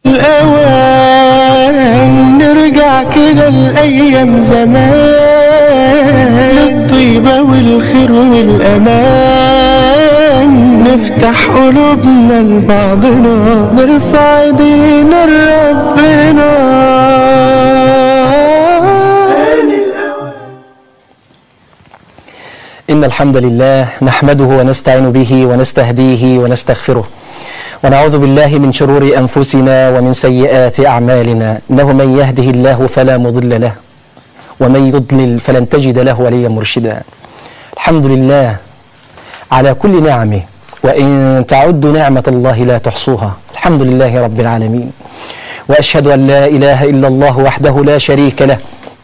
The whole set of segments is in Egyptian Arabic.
الأوان نرجع كده الأيام زمان للطيبة والخير والأمان نفتح قلوبنا لبعضنا نرفع ايدينا لربنا إن الحمد لله نحمده ونستعين به ونستهديه ونستغفره ونعوذ بالله من شرور أنفسنا ومن سيئات أعمالنا إنه من يهده الله فلا مضل له ومن يضلل فلن تجد له وليا مرشدا الحمد لله على كل نعمه وإن تعدوا نعمة الله لا تحصوها الحمد لله رب العالمين وأشهد أن لا إله إلا الله وحده لا شريك له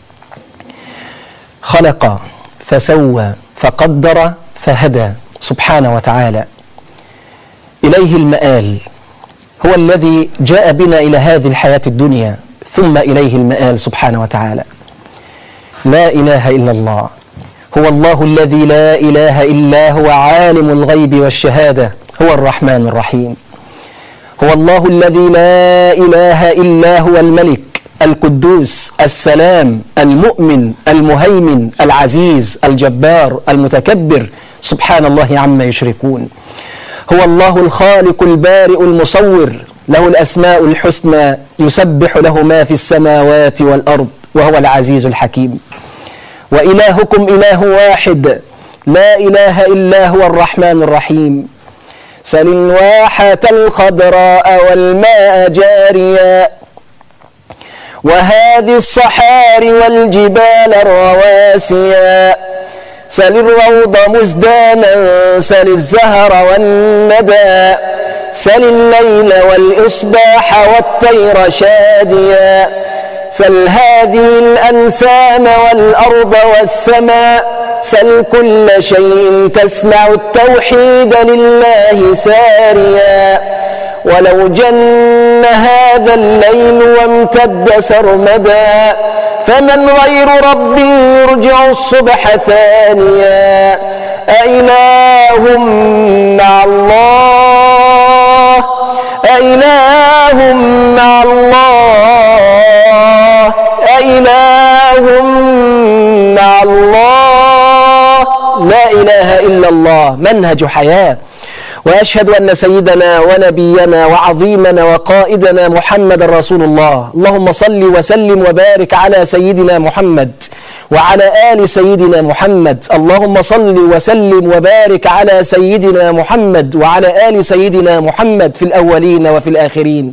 خلق فسوى فقدر فهدى سبحانه وتعالى إليه المآل هو الذي جاء بنا إلى هذه الحياة الدنيا ثم إليه المآل سبحانه وتعالى لا إله إلا الله هو الله الذي لا إله إلا هو عالم الغيب والشهادة هو الرحمن الرحيم هو الله الذي لا إله إلا هو الملك القدوس السلام المؤمن المهيمن العزيز الجبار المتكبر سبحان الله عما يشركون هو الله الخالق البارئ المصور له الأسماء الحسنى يسبح له ما في السماوات والأرض وهو العزيز الحكيم وإلهكم إله واحد لا إله إلا هو الرحمن الرحيم سل الواحة الخضراء والماء جاريا وهذه الصحاري والجبال الرواسيا سل الروض مزدانا سل الزهر والندى سل الليل والإصباح والطير شاديا سل هذه الأنسام والأرض والسماء سل كل شيء تسمع التوحيد لله ساريا ولو جن هذا الليل وامتد سرمدا فمن غير ربي يرجع الصبح ثانيا أإله مع الله أإله مع الله أإله مع الله لا إله إلا الله منهج حياة واشهد ان سيدنا ونبينا وعظيمنا وقائدنا محمد رسول الله اللهم صل وسلم وبارك على سيدنا محمد وعلى ال سيدنا محمد اللهم صل وسلم وبارك على سيدنا محمد وعلى ال سيدنا محمد في الاولين وفي الاخرين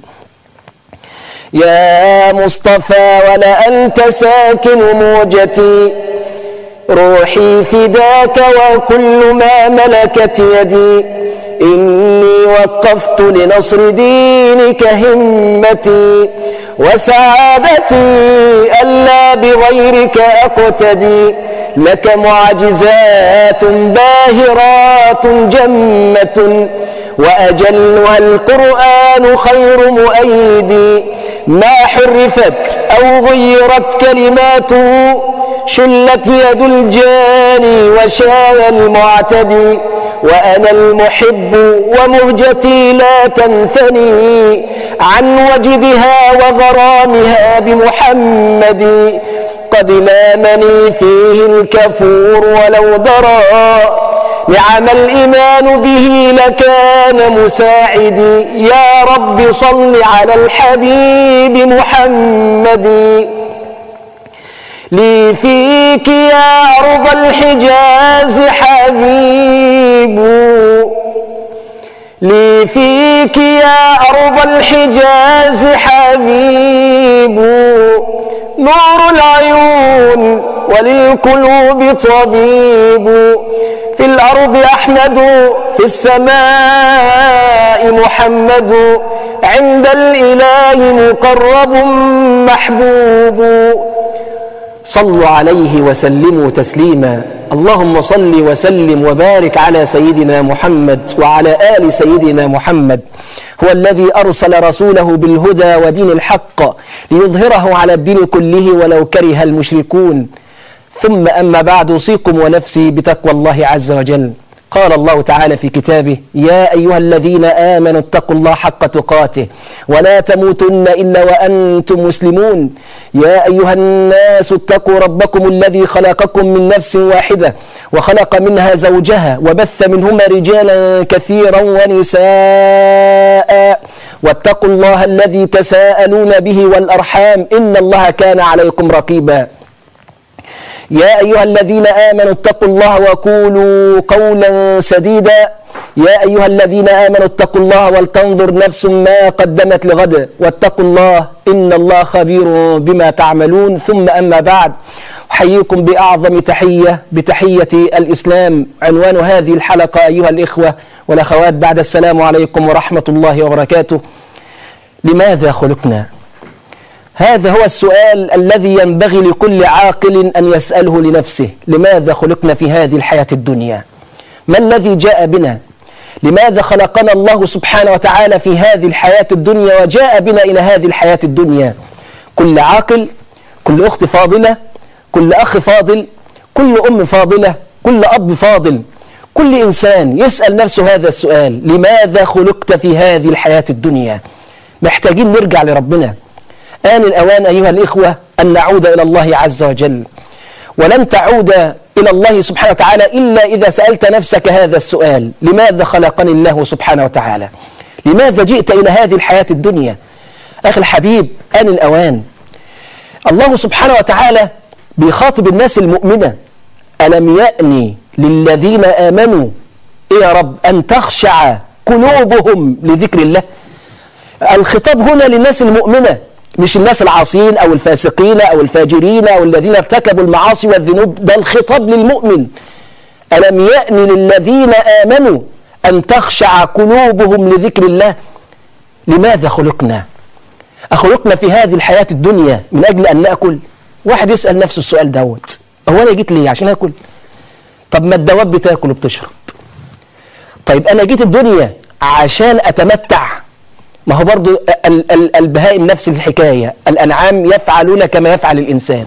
يا مصطفى ولا انت ساكن موجتي روحي فداك وكل ما ملكت يدي إني وقفت لنصر دينك همتي وسعادتي ألا بغيرك أقتدي لك معجزات باهرات جمة وأجلها القرآن خير مؤيدي ما حرفت أو غيرت كلماته شلت يد الجاني وشاي المعتدي وأنا المحب ومهجتي لا تنثني عن وجدها وغرامها بمحمد قد لامني فيه الكفور ولو درى نعم الإيمان به لكان مساعدي يا رب صل على الحبيب محمد لي فيك يا أرض الحجاز حبيب لي فيك يا أرض الحجاز حبيب نور العيون وللقلوب طبيب في الأرض أحمد في السماء محمد عند الإله مقرب محبوب صلوا عليه وسلموا تسليما اللهم صل وسلم وبارك على سيدنا محمد وعلى آل سيدنا محمد هو الذي أرسل رسوله بالهدى ودين الحق ليظهره على الدين كله ولو كره المشركون ثم أما بعد أوصيكم ونفسي بتقوى الله عز وجل قال الله تعالى في كتابه يا أيها الذين آمنوا اتقوا الله حق تقاته ولا تموتن إلا وأنتم مسلمون يا أيها الناس اتقوا ربكم الذي خلقكم من نفس واحدة وخلق منها زوجها وبث منهما رجالا كثيرا ونساء واتقوا الله الذي تساءلون به والأرحام إن الله كان عليكم رقيبا يا أيها الذين آمنوا اتقوا الله وقولوا قولا سديدا يا أيها الذين آمنوا اتقوا الله ولتنظر نفس ما قدمت لغد واتقوا الله إن الله خبير بما تعملون ثم أما بعد أحييكم بأعظم تحية بتحية الإسلام عنوان هذه الحلقة أيها الإخوة والأخوات بعد السلام عليكم ورحمة الله وبركاته لماذا خلقنا؟ هذا هو السؤال الذي ينبغي لكل عاقل أن يسأله لنفسه لماذا خلقنا في هذه الحياة الدنيا ما الذي جاء بنا لماذا خلقنا الله سبحانه وتعالى في هذه الحياة الدنيا وجاء بنا إلى هذه الحياة الدنيا كل عاقل كل أخت فاضلة كل أخ فاضل كل أم فاضلة كل أب فاضل كل إنسان يسأل نفسه هذا السؤال لماذا خلقت في هذه الحياة الدنيا محتاجين نرجع لربنا آن الأوان أيها الإخوة أن نعود إلى الله عز وجل ولن تعود إلى الله سبحانه وتعالى إلا إذا سألت نفسك هذا السؤال لماذا خلقني الله سبحانه وتعالى لماذا جئت إلى هذه الحياة الدنيا أخي الحبيب آن الأوان الله سبحانه وتعالى بيخاطب الناس المؤمنة ألم يأني للذين آمنوا إيه يا رب أن تخشع قلوبهم لذكر الله الخطاب هنا للناس المؤمنة مش الناس العاصين أو الفاسقين أو الفاجرين أو الذين ارتكبوا المعاصي والذنوب ده الخطاب للمؤمن ألم يأن للذين آمنوا أن تخشع قلوبهم لذكر الله لماذا خلقنا أخلقنا في هذه الحياة الدنيا من أجل أن نأكل واحد يسأل نفسه السؤال دوت هو أنا جيت ليه عشان أكل طب ما الدواب بتاكل وبتشرب طيب أنا جيت الدنيا عشان أتمتع ما هو برضو ال- ال- البهائم نفس الحكاية الأنعام يفعلون كما يفعل الإنسان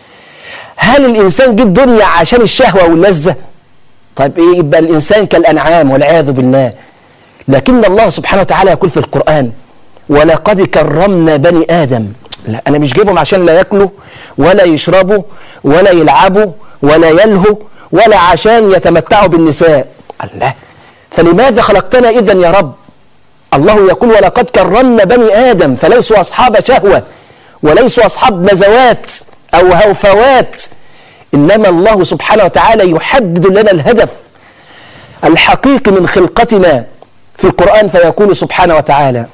هل الإنسان جه الدنيا عشان الشهوة واللذة طيب إيه يبقى الإنسان كالأنعام والعياذ بالله لكن الله سبحانه وتعالى يقول في القرآن ولقد كرمنا بني آدم لا أنا مش جايبهم عشان لا يأكلوا ولا يشربوا ولا يلعبوا ولا يلهوا ولا عشان يتمتعوا بالنساء الله فلماذا خلقتنا إذا يا رب الله يقول ولقد كرمنا بني آدم فليسوا أصحاب شهوة وليسوا أصحاب نزوات أو هوفوات إنما الله سبحانه وتعالى يحدد لنا الهدف الحقيقي من خلقتنا في القرآن فيقول سبحانه وتعالى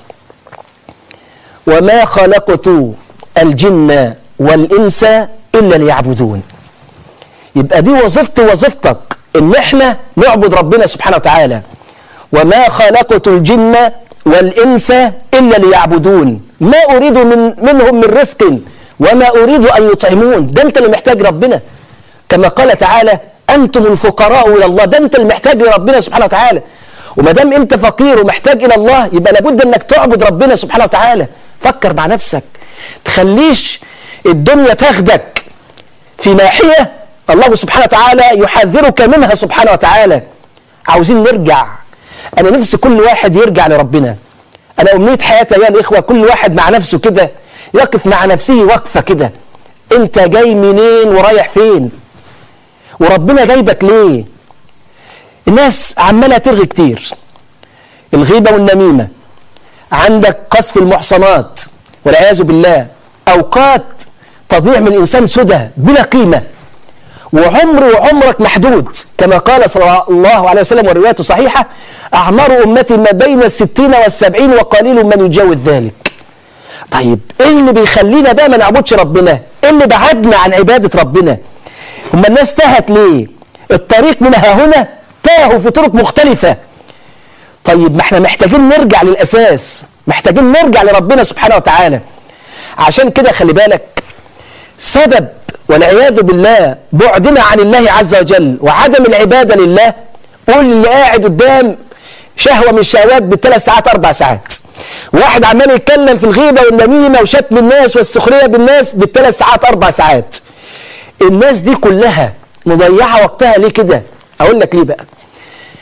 وما خلقت الجن والإنس إلا ليعبدون يبقى دي وظيفتي وظيفتك إن إحنا نعبد ربنا سبحانه وتعالى وما خلقت الجن والإنس إلا ليعبدون ما أريد من منهم من رزق وما أريد أن يطعمون ده أنت اللي محتاج ربنا كما قال تعالى أنتم الفقراء إلى الله ده أنت اللي محتاج لربنا سبحانه وتعالى وما دام أنت فقير ومحتاج إلى الله يبقى لابد أنك تعبد ربنا سبحانه وتعالى فكر مع نفسك تخليش الدنيا تاخدك في ناحية الله سبحانه وتعالى يحذرك منها سبحانه وتعالى عاوزين نرجع أنا نفسي كل واحد يرجع لربنا أنا أمنية حياتي أيها الإخوة كل واحد مع نفسه كده يقف مع نفسه وقفة كده أنت جاي منين ورايح فين وربنا جايبك ليه الناس عمالة ترغي كتير الغيبة والنميمة عندك قصف المحصنات والعياذ بالله أوقات تضيع من الإنسان سدى بلا قيمة وعمر وعمرك محدود كما قال صلى الله عليه وسلم والرواية صحيحة أعمار أمتي ما بين الستين والسبعين وقليل من يجاوز ذلك طيب ايه اللي بيخلينا بقى ما نعبدش ربنا ايه اللي بعدنا عن عبادة ربنا هم الناس تاهت ليه الطريق من ها هنا تاهوا في طرق مختلفة طيب ما احنا محتاجين نرجع للأساس محتاجين نرجع لربنا سبحانه وتعالى عشان كده خلي بالك سبب والعياذ بالله بعدنا عن الله عز وجل وعدم العبادة لله قول اللي قاعد قدام شهوة من الشهوات بالثلاث ساعات أربع ساعات واحد عمال يتكلم في الغيبة والنميمة وشتم الناس والسخرية بالناس بالثلاث ساعات أربع ساعات الناس دي كلها مضيعة وقتها ليه كده أقول لك ليه بقى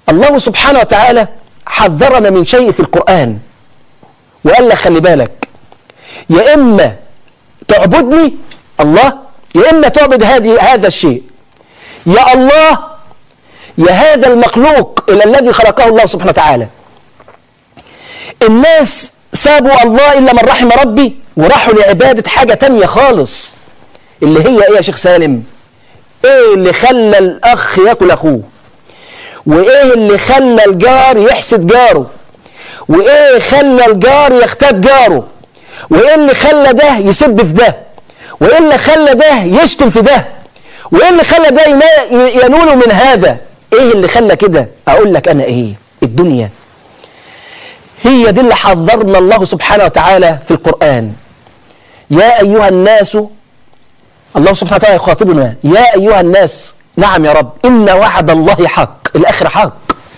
الله سبحانه وتعالى حذرنا من شيء في القرآن وقال لك خلي بالك يا إما تعبدني الله يا إما تعبد هذه هذا الشيء يا الله يا هذا المخلوق إلى الذي خلقه الله سبحانه وتعالى الناس سابوا الله إلا من رحم ربي وراحوا لعبادة حاجة تانية خالص اللي هي إيه يا شيخ سالم إيه اللي خلى الأخ ياكل أخوه وإيه اللي خلى الجار يحسد جاره وإيه خلى الجار يغتاب جاره وإيه اللي خلى ده يسب في ده وإيه اللي خلى ده يشتم في ده وإيه اللي خلى ده ينا- ينول من هذا إيه اللي خلى كده أقول لك أنا إيه الدنيا هي دي اللي حذرنا الله سبحانه وتعالى في القرآن يا أيها الناس الله سبحانه وتعالى يخاطبنا يا أيها الناس نعم يا رب إن وعد الله حق الآخر حق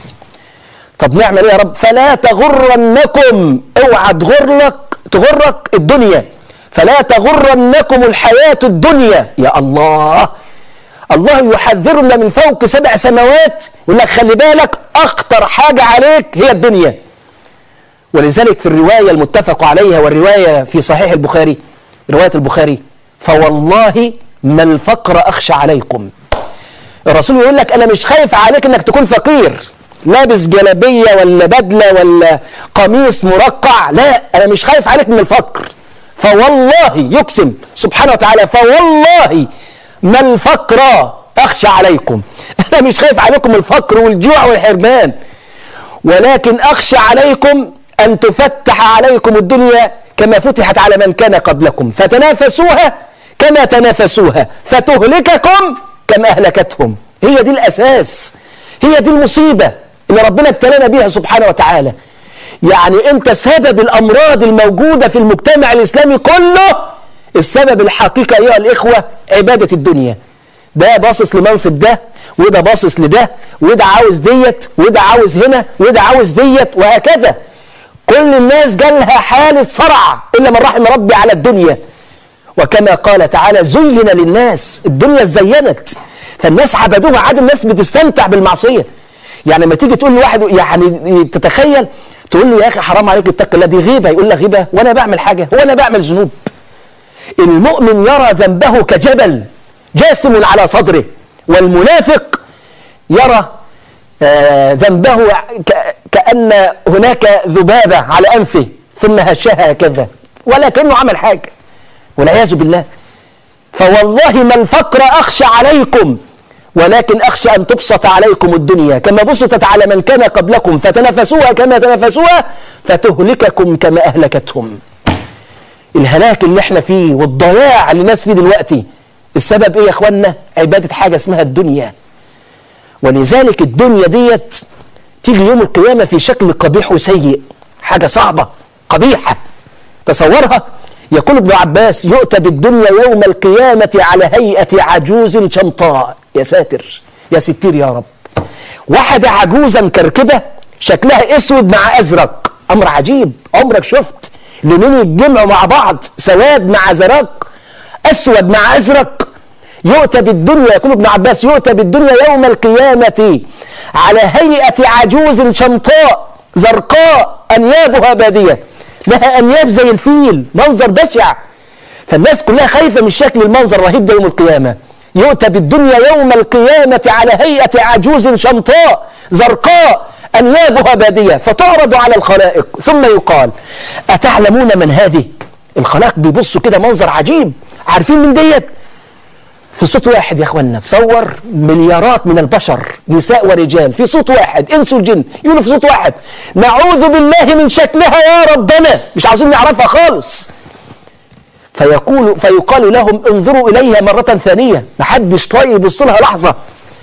طب نعمل ايه يا رب فلا تغرنكم اوعى تغرك تغرك الدنيا فلا تغرنكم الحياة الدنيا يا الله الله يحذرنا من فوق سبع سماوات يقول لك خلي بالك اخطر حاجة عليك هي الدنيا ولذلك في الرواية المتفق عليها والرواية في صحيح البخاري رواية البخاري فوالله ما الفقر أخشى عليكم الرسول يقول لك أنا مش خايف عليك إنك تكون فقير لابس جلابية ولا بدلة ولا قميص مرقع لا أنا مش خايف عليك من الفقر فوالله يقسم سبحانه وتعالى فوالله ما الفقر أخشى عليكم أنا مش خايف عليكم الفقر والجوع والحرمان ولكن أخشى عليكم أن تفتح عليكم الدنيا كما فتحت على من كان قبلكم فتنافسوها كما تنافسوها فتهلككم كما أهلكتهم هي دي الأساس هي دي المصيبة اللي ربنا ابتلانا بيها سبحانه وتعالى يعني أنت سبب الأمراض الموجودة في المجتمع الإسلامي كله السبب الحقيقي أيها الإخوة عبادة الدنيا ده باصص لمنصب ده وده باصص لده وده عاوز ديت وده عاوز هنا وده عاوز ديت وهكذا كل الناس جالها حالة صرع إلا من رحم ربي على الدنيا وكما قال تعالى زين للناس الدنيا زينت فالناس عبدوها عاد الناس بتستمتع بالمعصية يعني لما تيجي تقول لواحد يعني تتخيل تقول له يا أخي حرام عليك اتق الله دي غيبة يقول لك غيبة وأنا بعمل حاجة هو أنا بعمل ذنوب المؤمن يرى ذنبه كجبل جاسم على صدره والمنافق يرى آه ذنبه ك- كأن هناك ذبابة على أنفه ثم هشها هكذا ولا كأنه عمل حاجة والعياذ بالله فوالله ما الفقر أخشى عليكم ولكن أخشى أن تبسط عليكم الدنيا كما بسطت على من كان قبلكم فتنافسوها كما تنافسوها فتهلككم كما أهلكتهم الهلاك اللي احنا فيه والضياع اللي الناس فيه دلوقتي السبب ايه يا اخوانا عبادة حاجة اسمها الدنيا ولذلك الدنيا ديت تيجي يوم القيامة في شكل قبيح وسيء حاجة صعبة قبيحة تصورها يقول ابن عباس يؤتى بالدنيا يوم القيامة على هيئة عجوز شمطاء يا ساتر يا ستير يا رب واحدة عجوزة مكركبة شكلها اسود مع ازرق امر عجيب عمرك شفت لونين يتجمعوا مع بعض سواد مع زرق اسود مع ازرق يؤتى بالدنيا يقول ابن عباس يؤتى بالدنيا يوم القيامة على هيئة عجوز شمطاء زرقاء أنيابها بادية لها أنياب زي الفيل منظر بشع فالناس كلها خايفة من شكل المنظر الرهيب ده يوم القيامة يؤتى بالدنيا يوم القيامة على هيئة عجوز شمطاء زرقاء أنيابها بادية فتعرض على الخلائق ثم يقال أتعلمون من هذه الخلائق بيبصوا كده منظر عجيب عارفين من ديت في صوت واحد يا اخوانا تصور مليارات من البشر نساء ورجال في صوت واحد انس وجن يقولوا في صوت واحد نعوذ بالله من شكلها يا ربنا مش عاوزين نعرفها خالص فيقول فيقال لهم انظروا اليها مره ثانيه محدش طايق يبص لها لحظه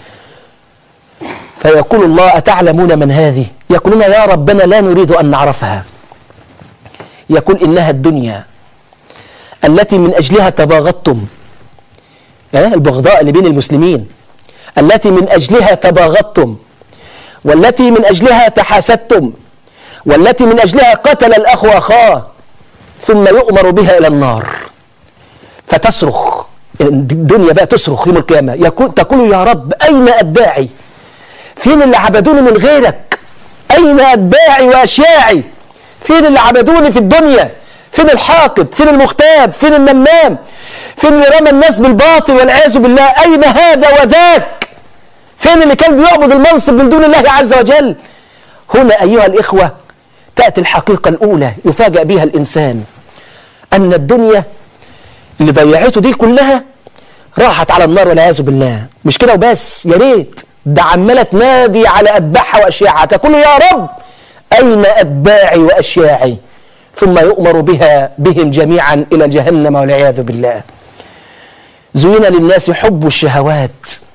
فيقول الله اتعلمون من هذه يقولون يا ربنا لا نريد ان نعرفها يقول انها الدنيا التي من اجلها تباغضتم البغضاء اللي بين المسلمين التي من أجلها تباغضتم والتي من أجلها تحاسدتم والتي من أجلها قتل الأخ أخاه ثم يؤمر بها إلى النار فتصرخ الدنيا بقى تصرخ يوم القيامة يقول تقول يا رب أين أتباعي فين اللي عبدوني من غيرك أين أتباعي وأشياعي فين اللي عبدوني في الدنيا فين الحاقد فين المغتاب فين النمام فين اللي رمى الناس بالباطل والعياذ بالله أين هذا وذاك فين اللي كان بيعبد المنصب من دون الله عز وجل هنا أيها الإخوة تأتي الحقيقة الأولى يفاجأ بها الإنسان أن الدنيا اللي ضيعته دي كلها راحت على النار والعياذ بالله مش كده وبس يا ريت ده عمالة تنادي على أتباعها وأشياعها تقول يا رب أين أتباعي وأشياعي ثم يؤمر بها بهم جميعا إلى جهنم والعياذ بالله زين للناس حب الشهوات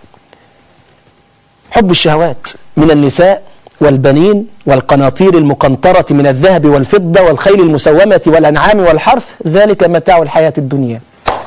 حب الشهوات من النساء والبنين والقناطير المقنطرة من الذهب والفضة والخيل المسومة والأنعام والحرث ذلك متاع الحياة الدنيا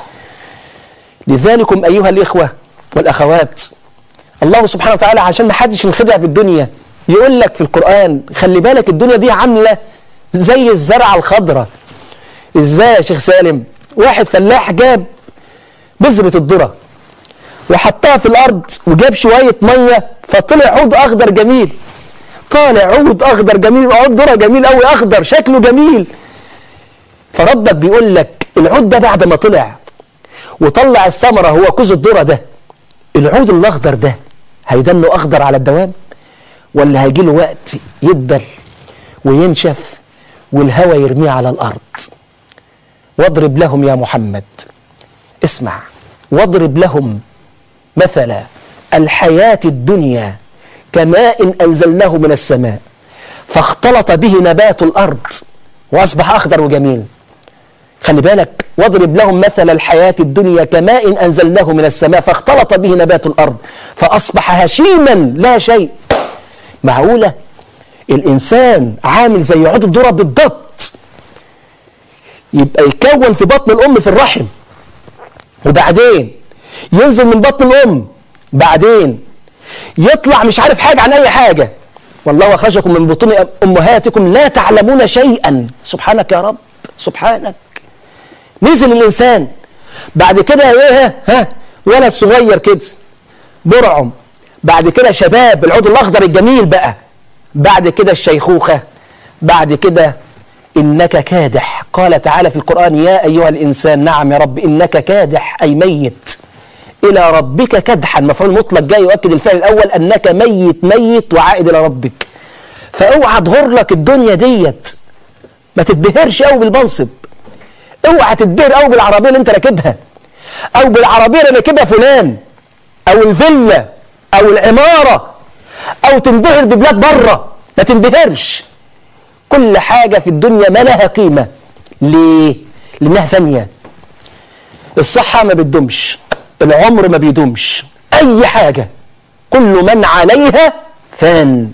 لذلكم أيها الإخوة والأخوات الله سبحانه وتعالى عشان ما حدش ينخدع بالدنيا يقول لك في القرآن خلي بالك الدنيا دي عاملة زي الزرعة الخضراء ازاي يا شيخ سالم واحد فلاح جاب بذرة الذرة وحطها في الأرض وجاب شوية مية فطلع عود أخضر جميل طالع عود أخضر جميل وعود ذرة جميل أوي أخضر شكله جميل فربك بيقول لك العود ده بعد ما طلع وطلع الثمرة هو كوز الذرة ده العود الأخضر ده هيدنه أخضر على الدوام ولا هيجي له وقت يدبل وينشف والهوى يرميه على الأرض واضرب لهم يا محمد اسمع واضرب لهم مثل الحياة الدنيا كماء أنزلناه من السماء فاختلط به نبات الأرض وأصبح أخضر وجميل خلي بالك واضرب لهم مثل الحياة الدنيا كماء أنزلناه من السماء فاختلط به نبات الأرض فأصبح هشيما لا شيء معقولة الإنسان عامل زي عود الذرة بالضبط يبقى يكون في بطن الأم في الرحم وبعدين ينزل من بطن الأم بعدين يطلع مش عارف حاجة عن أي حاجة والله أخرجكم من بطون أمهاتكم لا تعلمون شيئا سبحانك يا رب سبحانك نزل الإنسان بعد كده ايه ها ولد صغير كده برعم بعد كده شباب العود الأخضر الجميل بقى بعد كده الشيخوخة بعد كده إنك كادح قال تعالى في القرآن يا أيها الإنسان نعم يا رب إنك كادح أي ميت إلى ربك كدحا مفعول مطلق جاي يؤكد الفعل الأول أنك ميت ميت وعائد إلى ربك فاوعى تغر لك الدنيا ديت ما تتبهرش قوي بالمنصب اوعى تتبهر قوي بالعربية اللي انت راكبها او بالعربية اللي راكبها فلان او الفيلا او العمارة او تنبهر ببلاد بره ما تنبهرش كل حاجة في الدنيا ما لها قيمة ليه؟ لأنها ثانية الصحة ما بتدومش العمر ما بيدومش أي حاجة كل من عليها فان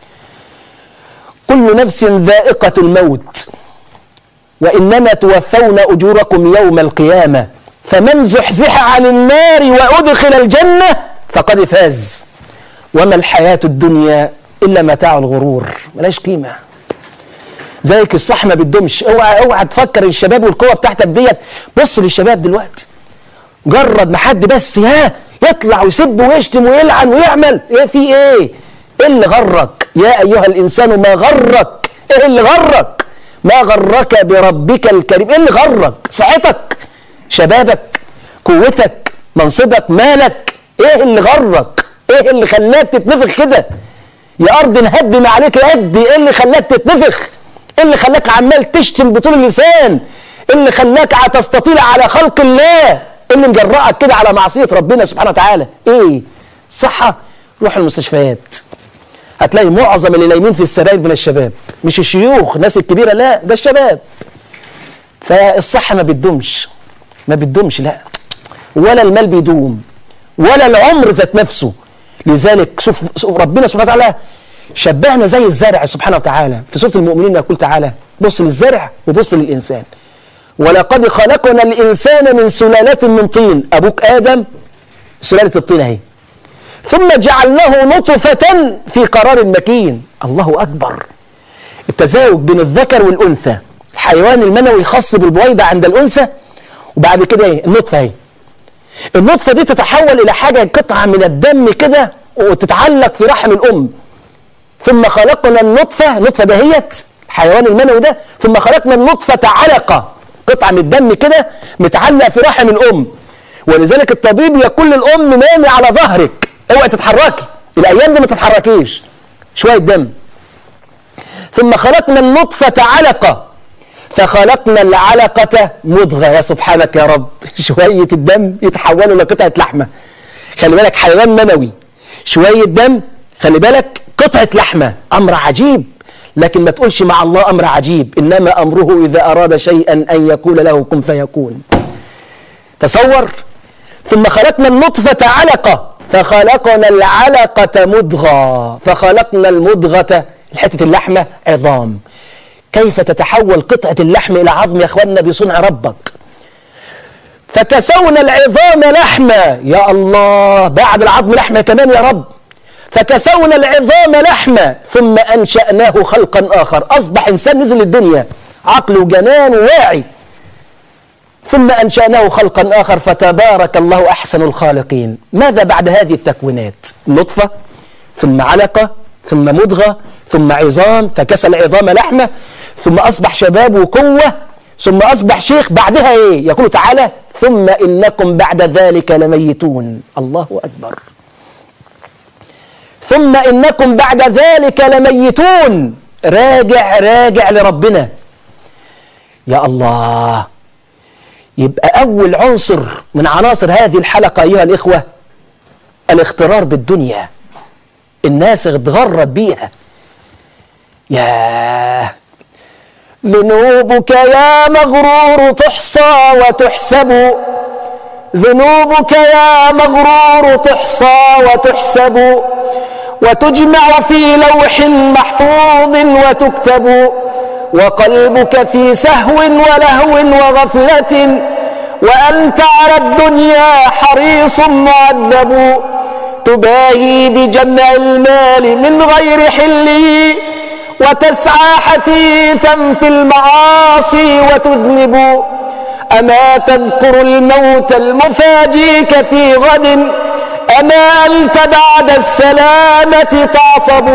كل نفس ذائقة الموت وإنما توفون أجوركم يوم القيامة فمن زحزح عن النار وأدخل الجنة فقد فاز وما الحياة الدنيا إلا متاع الغرور ملاش قيمة زيك الصح ما بتدومش اوعى اوعى تفكر الشباب والقوه بتاعتك ديت بص للشباب دلوقتي جرد ما حد بس ها يطلع ويسب ويشتم ويلعن ويعمل ايه في ايه ايه اللي غرك يا ايها الانسان ما غرك ايه اللي غرك ما غرك بربك الكريم ايه اللي غرك صحتك شبابك قوتك منصبك مالك ايه اللي غرك ايه اللي خلاك تتنفخ كده يا ارض نهدم عليك قد ايه اللي خلاك تتنفخ ايه اللي خلاك عمال تشتم بطول اللسان ايه اللي خلاك تستطيل على خلق الله ايه اللي مجرأك كده على معصية ربنا سبحانه وتعالى ايه صحة روح المستشفيات هتلاقي معظم اللي نايمين في السراير من الشباب مش الشيوخ الناس الكبيرة لا ده الشباب فالصحة ما بتدومش ما بتدومش لا ولا المال بيدوم ولا العمر ذات نفسه لذلك شوف ربنا سبحانه وتعالى شبهنا زي الزرع سبحانه وتعالى في سورة المؤمنين يقول تعالى بص للزرع وبص للإنسان ولقد خلقنا الإنسان من سلالة من طين أبوك آدم سلالة الطين اهي ثم جعلناه نطفة في قرار مكين الله أكبر التزاوج بين الذكر والأنثى الحيوان المنوي خاص بالبويضة عند الأنثى وبعد كده ايه النطفة اهي النطفة دي تتحول إلى حاجة قطعة من الدم كده وتتعلق في رحم الأم ثم خلقنا النطفة نطفة دهيت الحيوان المنوي ده ثم خلقنا النطفة علقة قطعة من الدم كده متعلق في رحم الأم ولذلك الطبيب يقول للأم نامي على ظهرك اوعي تتحركي الأيام دي ما تتحركيش شوية دم ثم خلقنا النطفة علقة فخلقنا العلقة مضغة يا سبحانك يا رب شوية الدم يتحولوا لقطعة لحمة خلي بالك حيوان منوي شوية دم خلي بالك قطعة لحمة أمر عجيب لكن ما تقولش مع الله أمر عجيب إنما أمره إذا أراد شيئا أن يقول له كن فيكون تصور ثم خلقنا النطفة علقة فخلقنا العلقة مضغة فخلقنا المضغة حتة اللحمة عظام كيف تتحول قطعة اللحم إلى عظم يا أخواننا بصنع ربك فكسونا العظام لحمة يا الله بعد العظم لحمة كمان يا رب فكسونا العظام لحمة ثم أنشأناه خلقا آخر أصبح إنسان نزل الدنيا عقل وجنان وواعي ثم أنشأناه خلقا آخر فتبارك الله أحسن الخالقين ماذا بعد هذه التكوينات نطفة ثم علقة ثم مضغة ثم عظام فكسى العظام لحمة ثم أصبح شباب وقوة ثم أصبح شيخ بعدها إيه يقول تعالى ثم إنكم بعد ذلك لميتون الله أكبر ثم إنكم بعد ذلك لميتون راجع راجع لربنا يا الله يبقى أول عنصر من عناصر هذه الحلقة أيها الإخوة الاغترار بالدنيا الناس اتغرت بيها يا ذنوبك يا مغرور تحصى وتحسب ذنوبك يا مغرور تحصى وتحسب وتجمع في لوح محفوظ وتكتب وقلبك في سهو ولهو وغفلة وأنت على الدنيا حريص معذب تباهي بجمع المال من غير حله وتسعى حثيثا في المعاصي وتذنب أما تذكر الموت المفاجيك في غد أما أنت بعد السلامة تعطب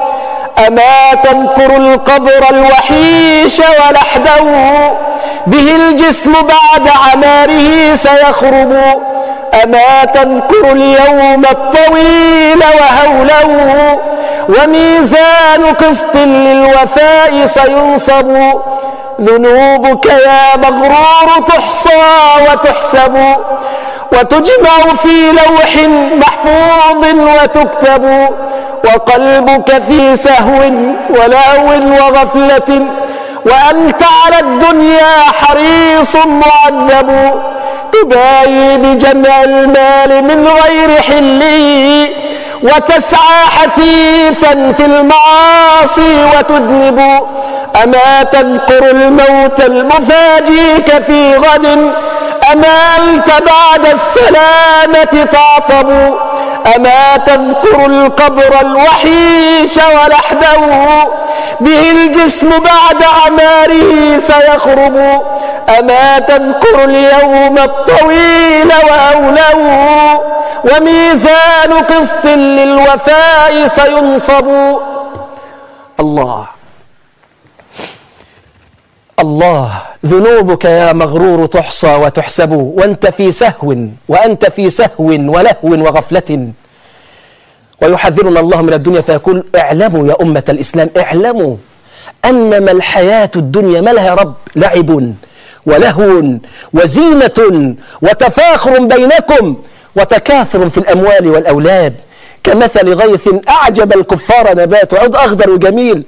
أما تذكر القبر الوحيش ولحده به الجسم بعد عماره سيخرب أما تذكر اليوم الطويل وهوله وميزان قسط للوفاء سينصب ذنوبك يا مغرور تحصى وتحسب وتجمع في لوح محفوظ وتكتب وقلبك في سهو ولهو وغفلة وأنت على الدنيا حريص معذب تبايي بجمع المال من غير حله وتسعى حثيثا في المعاصي وتذنب أما تذكر الموت المفاجيك في غد أما أنت بعد السلامة تعطب أما تذكر القبر الوحيش ولحده به الجسم بعد عماره سيخرب أما تذكر اليوم الطويل وأوله وميزان قسط للوفاء سينصب الله الله ذنوبك يا مغرور تحصى وتحسب وانت في سهو وانت في سهو ولهو وغفله ويحذرنا الله من الدنيا فيقول اعلموا يا امه الاسلام اعلموا انما الحياه الدنيا ما لها يا رب لعب ولهو وزينه وتفاخر بينكم وتكاثر في الاموال والاولاد كمثل غيث اعجب الكفار نباته عود اخضر وجميل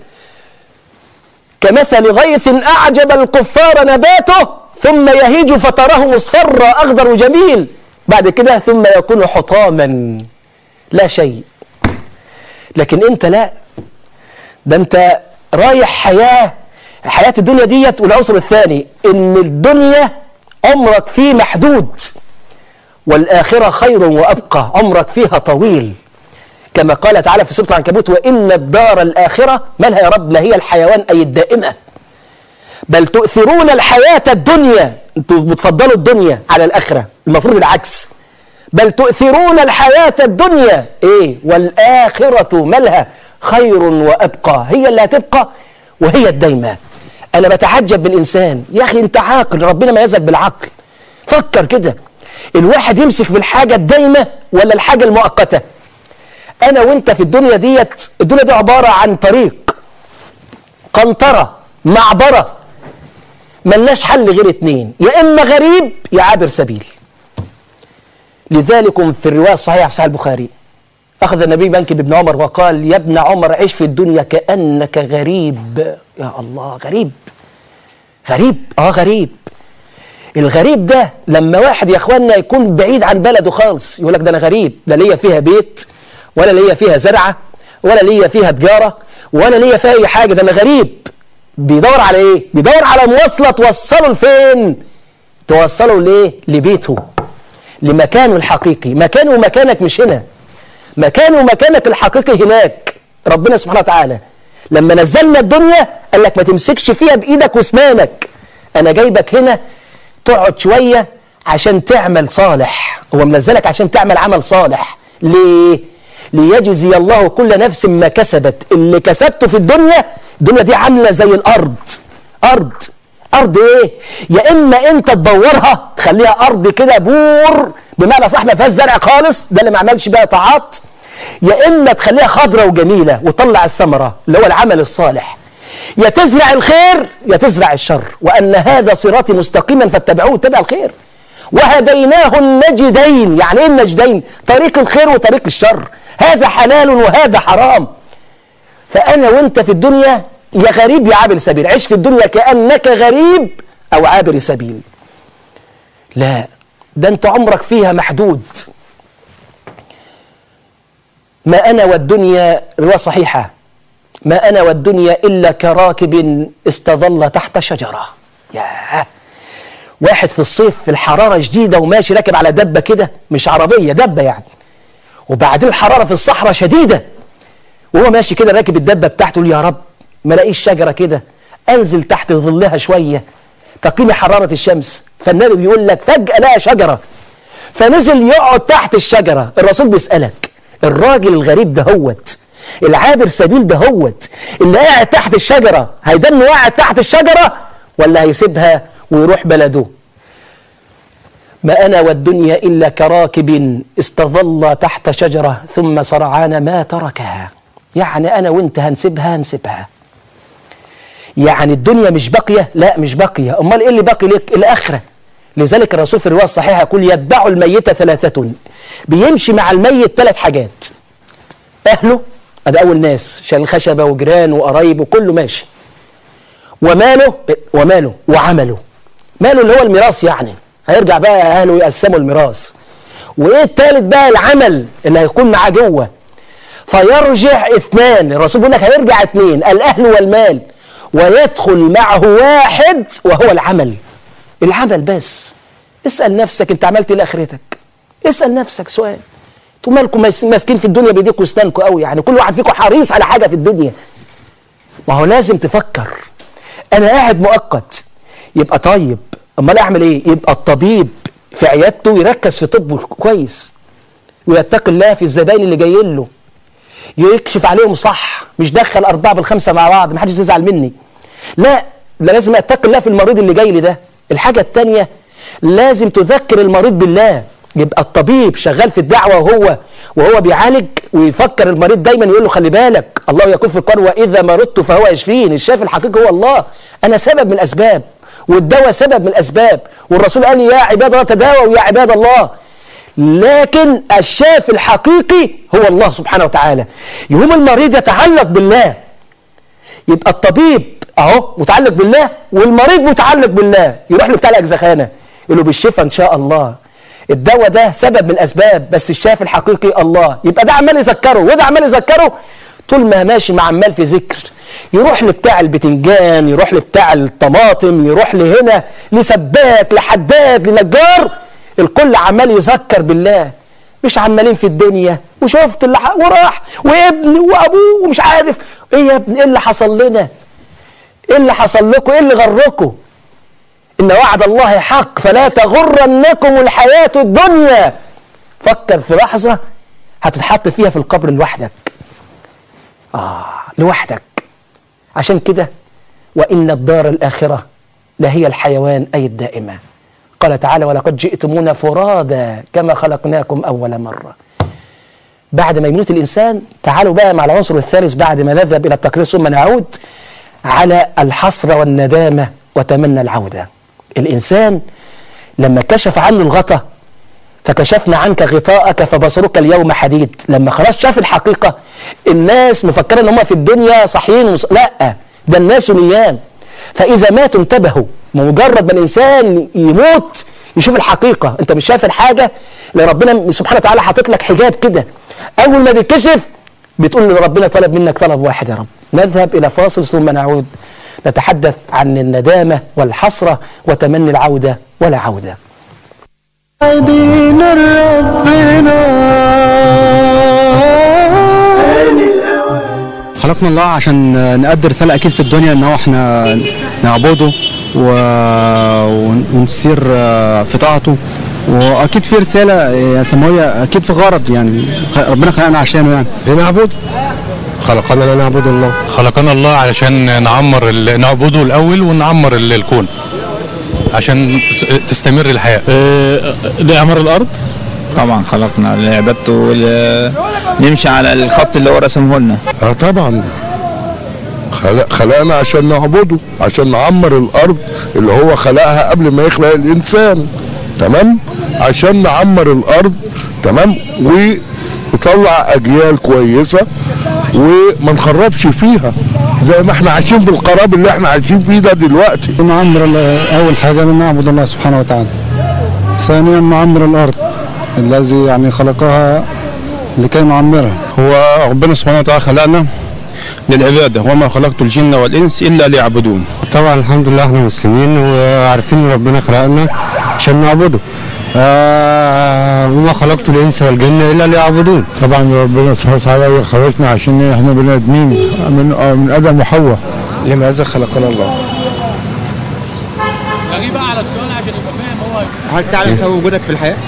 كمثل غيث أعجب الكفار نباته ثم يهيج فتراه مصفرا أخضر جميل بعد كده ثم يكون حطاما لا شيء لكن أنت لا ده أنت رايح حياة حياة الدنيا ديت والعنصر الثاني إن الدنيا عمرك فيه محدود والآخرة خير وأبقى عمرك فيها طويل كما قال تعالى في سورة العنكبوت وإن الدار الآخرة مالها يا رب ما هي الحيوان أي الدائمة بل تؤثرون الحياة الدنيا انتوا بتفضلوا الدنيا على الآخرة المفروض العكس بل تؤثرون الحياة الدنيا ايه والآخرة مالها خير وأبقى هي اللي هتبقى وهي الدايمة أنا بتعجب بالإنسان يا أخي أنت عاقل ربنا ميزك بالعقل فكر كده الواحد يمسك في الحاجة الدايمة ولا الحاجة المؤقتة أنا وأنت في الدنيا ديت الدنيا دي عبارة عن طريق قنطرة معبرة ملناش حل غير اتنين يا إما غريب يا عابر سبيل لذلك في الرواية الصحيحة في صحيح البخاري أخذ النبي منكب ابن عمر وقال يا ابن عمر عيش في الدنيا كأنك غريب يا الله غريب غريب اه غريب الغريب ده لما واحد يا اخوانا يكون بعيد عن بلده خالص يقول لك ده انا غريب لا ليا فيها بيت ولا ليا فيها زرعه ولا ليا فيها تجاره ولا ليا فيها اي حاجه ده انا غريب بيدور على ايه بيدور على مواصله توصله لفين توصله لايه لبيته لمكانه الحقيقي مكانه ومكانك مش هنا مكانه ومكانك الحقيقي هناك ربنا سبحانه وتعالى لما نزلنا الدنيا قال لك ما تمسكش فيها بايدك واسنانك انا جايبك هنا تقعد شويه عشان تعمل صالح هو منزلك عشان تعمل عمل صالح ليه ليجزي الله كل نفس ما كسبت اللي كسبته في الدنيا الدنيا دي عامله زي الارض ارض ارض ايه يا اما انت تدورها تخليها ارض كده بور بمعنى صح ما فيهاش زرع خالص ده اللي ما عملش بيها طاعات يا اما تخليها خضراء وجميله وتطلع الثمره اللي هو العمل الصالح يا تزرع الخير يا تزرع الشر وان هذا صراطي مستقيما فاتبعوه اتبع الخير وهديناه النجدين يعني ايه النجدين طريق الخير وطريق الشر هذا حلال وهذا حرام فانا وانت في الدنيا يا غريب يا عابر سبيل عيش في الدنيا كانك غريب او عابر سبيل لا ده انت عمرك فيها محدود ما انا والدنيا روايه صحيحه ما انا والدنيا الا كراكب استظل تحت شجره ياه واحد في الصيف في الحراره شديده وماشي راكب على دبه كده مش عربيه دبه يعني وبعدين الحراره في الصحراء شديده وهو ماشي كده راكب الدبه بتاعته يقول يا رب ما الاقيش شجره كده انزل تحت ظلها شويه تقيني حراره الشمس فالنبي بيقول لك فجاه لقى شجره فنزل يقعد تحت الشجره الرسول بيسالك الراجل الغريب ده هوت العابر سبيل ده هوت اللي قاعد تحت الشجره هيدن قاعد تحت الشجره ولا هيسيبها ويروح بلده ما أنا والدنيا إلا كراكب استظل تحت شجرة ثم سرعان ما تركها يعني أنا وأنت هنسيبها هنسيبها يعني الدنيا مش باقية لا مش باقية أمال إيه اللي باقي لك الآخرة لذلك الرسول في الرواية الصحيحة يقول يتبع الميت ثلاثة بيمشي مع الميت ثلاث حاجات أهله هذا أول ناس شال الخشبة وجيران وقرايب وكله ماشي وماله وماله وعمله ماله اللي هو الميراث يعني هيرجع بقى اهله يقسموا الميراث وايه التالت بقى العمل اللي هيكون معاه جوه فيرجع اثنان الرسول بيقول لك هيرجع اثنين الاهل والمال ويدخل معه واحد وهو العمل العمل بس اسال نفسك انت عملت ايه لاخرتك اسال نفسك سؤال انتوا مالكم ماسكين في الدنيا بايديكم واسنانكم قوي يعني كل واحد فيكم حريص على حاجه في الدنيا ما هو لازم تفكر انا قاعد مؤقت يبقى طيب امال اعمل ايه يبقى الطبيب في عيادته يركز في طبه كويس ويتقي الله في الزباين اللي جايين له يكشف عليهم صح مش دخل اربعه بالخمسه مع بعض ما حدش يزعل مني لا لا لازم اتقي الله في المريض اللي جاي لي ده الحاجه الثانيه لازم تذكر المريض بالله يبقى الطبيب شغال في الدعوه وهو وهو بيعالج ويفكر المريض دايما يقول له خلي بالك الله يكون في القرى واذا مرضت فهو يشفين الشافي الحقيقي هو الله انا سبب من الاسباب والدواء سبب من الاسباب والرسول قال يا عباد الله تداووا يا عباد الله لكن الشافي الحقيقي هو الله سبحانه وتعالى يقوم المريض يتعلق بالله يبقى الطبيب اهو متعلق بالله والمريض متعلق بالله يروح له بتاع الاجزخانه يقول له بالشفاء ان شاء الله الدواء ده سبب من الاسباب بس الشافي الحقيقي الله يبقى ده عمال يذكره وده عمال يذكره طول ما ماشي مع عمال في ذكر يروح لبتاع البتنجان يروح لبتاع الطماطم يروح لهنا لسباك لحداد لنجار الكل عمال يذكر بالله مش عمالين في الدنيا وشفت اللي ح... وراح وابني وابوه ومش عارف ايه يا ابني ايه اللي حصل لنا ايه اللي حصل لكم ايه اللي غركم ان وعد الله حق فلا تغرنكم الحياة الدنيا فكر في لحظة هتتحط فيها في القبر لوحدك آه لوحدك عشان كده وإن الدار الآخرة لهي الحيوان أي الدائمة قال تعالى ولقد جئتمونا فرادا كما خلقناكم أول مرة بعد ما يموت الإنسان تعالوا بقى مع العنصر الثالث بعد ما نذهب إلى التقرير ثم نعود على الحسرة والندامة وتمنى العودة الإنسان لما كشف عنه الغطا فكشفنا عنك غطاءك فبصرك اليوم حديد لما خلاص شاف الحقيقة الناس مفكرة ان هم في الدنيا صحيين وص... لا ده الناس نيام فإذا ماتوا انتبهوا مجرد ما الإنسان يموت يشوف الحقيقة انت مش شايف الحاجة اللي ربنا سبحانه وتعالى حاطط لك حجاب كده أول ما بيتكشف بتقول ان ربنا طلب منك طلب واحد يا رب نذهب إلى فاصل ثم نعود نتحدث عن الندامة والحسرة وتمني العودة ولا عودة عايدين ربنا خلقنا الله عشان نأدي رسالة أكيد في الدنيا إن هو إحنا نعبده و... ونسير في طاعته وأكيد في رسالة سماوية أكيد في غرض يعني خ- ربنا خلقنا عشانه يعني لنعبد خلقنا لنعبد الله خلقنا الله علشان نعمر ال- نعبده الاول ونعمر ال- الكون عشان س- تستمر الحياه لإعمار الأرض طبعا خلقنا لعبادته ول- نمشي على الخط اللي هو رسمه لنا اه طبعا خلق خلقنا عشان نعبده عشان نعمر الارض اللي هو خلقها قبل ما يخلق الانسان تمام عشان نعمر الارض تمام ونطلع اجيال كويسه وما نخربش فيها زي ما احنا عايشين بالقراب اللي احنا عايشين فيه ده دلوقتي نعمر أول حاجة نعبد الله سبحانه وتعالى ثانيا نعمر الأرض الذي يعني خلقها لكي نعمرها هو ربنا سبحانه وتعالى خلقنا للعبادة وما خلقت الجن والإنس إلا ليعبدون طبعا الحمد لله احنا مسلمين وعارفين ان ربنا خلقنا عشان نعبده آه وما خلقت الانس والجن الا ليعبدون طبعا ربنا سبحانه وتعالى خلقنا عشان احنا بني ادمين من من ادم وحواء لماذا خلقنا الله هل تعلم سبب وجودك في الحياة؟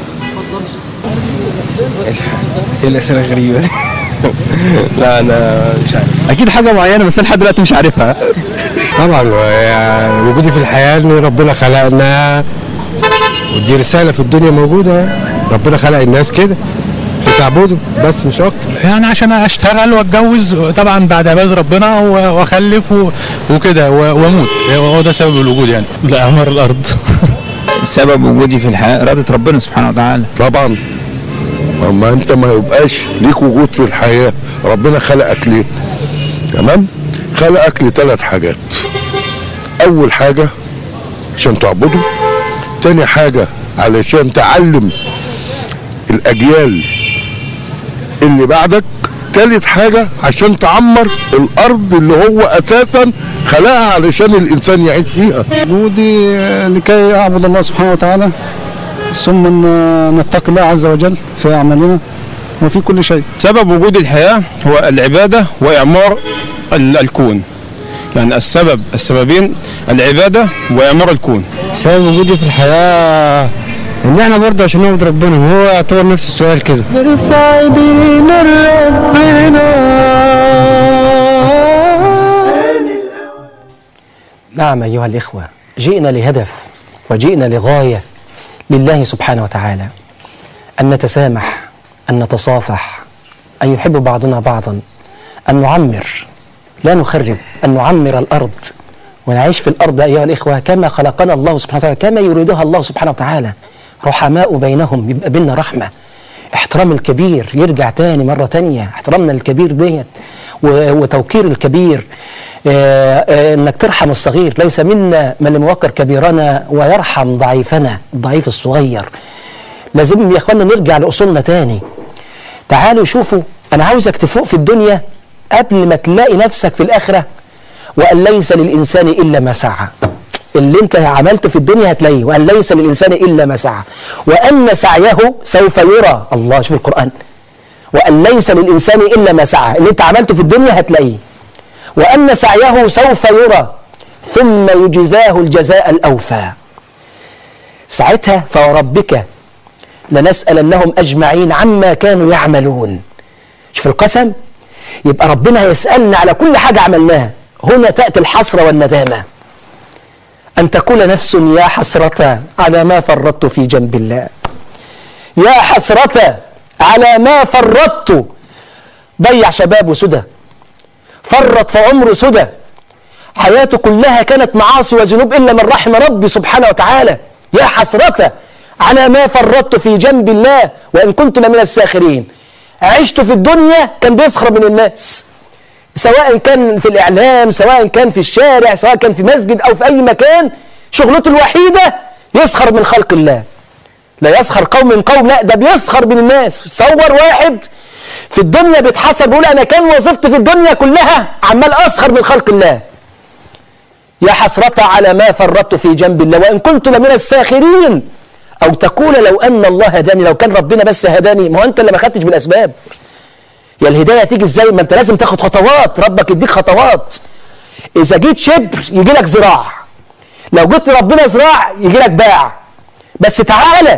ايه الاسئله الغريبه دي لا انا مش عارف اكيد حاجه معينه بس انا لحد دلوقتي مش عارفها طبعا يعني وجودي في الحياه ان ربنا خلقنا ودي رساله في الدنيا موجوده ربنا خلق الناس كده بتعبده بس مش اكتر يعني عشان اشتغل واتجوز طبعا بعد عباده ربنا و- واخلف و- وكده و- واموت هو ده سبب الوجود يعني لإعمار الأرض سبب وجودي في الحياة إرادة ربنا سبحانه وتعالى طبعا ما انت ما يبقاش ليك وجود في الحياه ربنا خلقك ليه تمام خلقك لثلاث حاجات اول حاجه عشان تعبده تاني حاجه علشان تعلم الاجيال اللي بعدك تالت حاجة عشان تعمر الأرض اللي هو أساسا خلقها علشان الإنسان يعيش فيها وجودي لكي اعبد الله سبحانه وتعالى ثم ن- نتقي الله عز وجل في اعمالنا وفي كل شيء سبب وجود الحياة هو العبادة وإعمار ال- الكون يعني السبب السببين العبادة وإعمار الكون سبب وجودي في الحياه ان احنا برضه عشان نعبد ربنا وهو يعتبر نفس السؤال كده نرفع ايدينا لربنا نعم أيها الإخوة جئنا لهدف وجئنا لغاية لله سبحانه وتعالى أن نتسامح أن نتصافح أن يحب بعضنا بعضا أن نعمر لا نخرب أن نعمر الأرض ونعيش في الأرض أيها الإخوة كما خلقنا الله سبحانه وتعالى كما يريدها الله سبحانه وتعالى رحماء بينهم يبقى بينا رحمة احترام الكبير يرجع تاني مرة تانية احترامنا للكبير ديت و- وتوقير الكبير آه، آه، انك ترحم الصغير ليس منا من لم يوقر كبيرنا ويرحم ضعيفنا الضعيف الصغير لازم يا اخوانا نرجع لاصولنا تاني تعالوا شوفوا انا عاوزك تفوق في الدنيا قبل ما تلاقي نفسك في الاخره وان ليس للانسان الا ما سعى اللي انت عملته في الدنيا هتلاقيه وان ليس للانسان الا ما سعى وان سعيه سوف يرى الله شوف القران وان ليس للانسان الا ما سعى اللي انت عملته في الدنيا هتلاقيه وان سعيه سوف يرى ثم يجزاه الجزاء الاوفى ساعتها فوربك لنسألنهم أجمعين عما كانوا يعملون شوف القسم يبقى ربنا يسألنا على كل حاجة عملناها هنا تأتي الحسرة والندامة أن تقول نفس يا حسرة على ما فرطت في جنب الله يا حسرة على ما فرطت ضيع شبابه سدى فرط في عمره سدى حياته كلها كانت معاصي وذنوب إلا من رحم ربي سبحانه وتعالى يا حسرة على ما فرطت في جنب الله وإن كنت لمن الساخرين عشت في الدنيا كان بيسخر من الناس سواء كان في الإعلام سواء كان في الشارع سواء كان في مسجد أو في أي مكان شغلته الوحيدة يسخر من خلق الله لا يسخر قوم من قوم لا ده بيسخر من الناس صور واحد في الدنيا بيتحسب بيقول أنا كان وظيفتي في الدنيا كلها عمال أسخر من خلق الله يا حسرة على ما فرطت في جنب الله وإن كنت لمن الساخرين أو تقول لو أن الله هداني لو كان ربنا بس هداني ما هو أنت اللي ما خدتش بالأسباب يا الهداية تيجي إزاي ما أنت لازم تاخد خطوات ربك يديك خطوات إذا جيت شبر يجي لك ذراع لو جيت ربنا ذراع يجي لك باع بس تعالى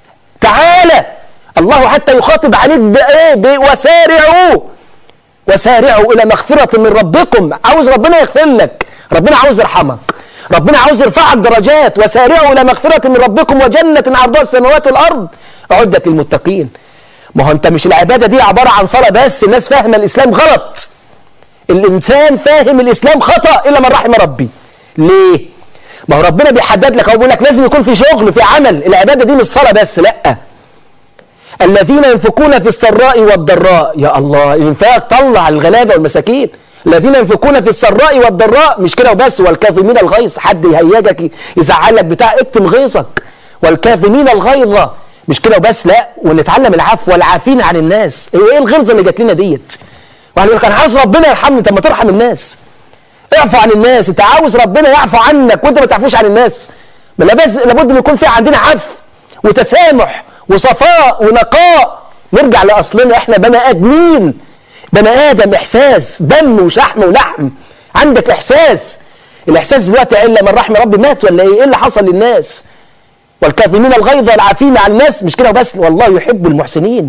تعالى الله حتى يخاطب عليك بإيه ب- وسارعوا وسارعوا إلى مغفرة من ربكم عاوز ربنا يغفر لك ربنا عاوز يرحمك ربنا عاوز يرفعك درجات وسارعوا إلى مغفرة من ربكم وجنة عرضها السماوات والأرض أعدت للمتقين ما هو أنت مش العبادة دي عبارة عن صلاة بس الناس فاهمة الإسلام غلط الإنسان فاهم الإسلام خطأ إلا من رحم ربي ليه؟ ما هو ربنا بيحدد لك هو بيقول لك لازم يكون في شغل في عمل العبادة دي مش صلاة بس لأ الذين ينفقون في السراء والضراء يا الله الانفاق طلع الغلابة والمساكين الذين ينفقون في السراء والضراء مش كده وبس والكاظمين الغيظ حد يهيجك يزعلك بتاع اكتم غيظك والكاظمين الغيظ مش كده وبس لا ونتعلم العفو والعافين عن الناس ايه الغلظه اللي جات لنا ديت واحد يقول لك انا عاوز ربنا يرحمني طب ما ترحم الناس اعفو عن الناس انت عاوز ربنا يعفو عنك وانت ما تعفوش عن الناس ما لابد لابد ان يكون في عندنا عفو وتسامح وصفاء ونقاء نرجع لاصلنا احنا بني ادمين بني ادم احساس دم وشحم ولحم عندك احساس الاحساس دلوقتي الا من رحم ربي مات ولا ايه ايه اللي حصل للناس والكاظمين الغيظ والعافين عن الناس مش كده وبس والله يحب المحسنين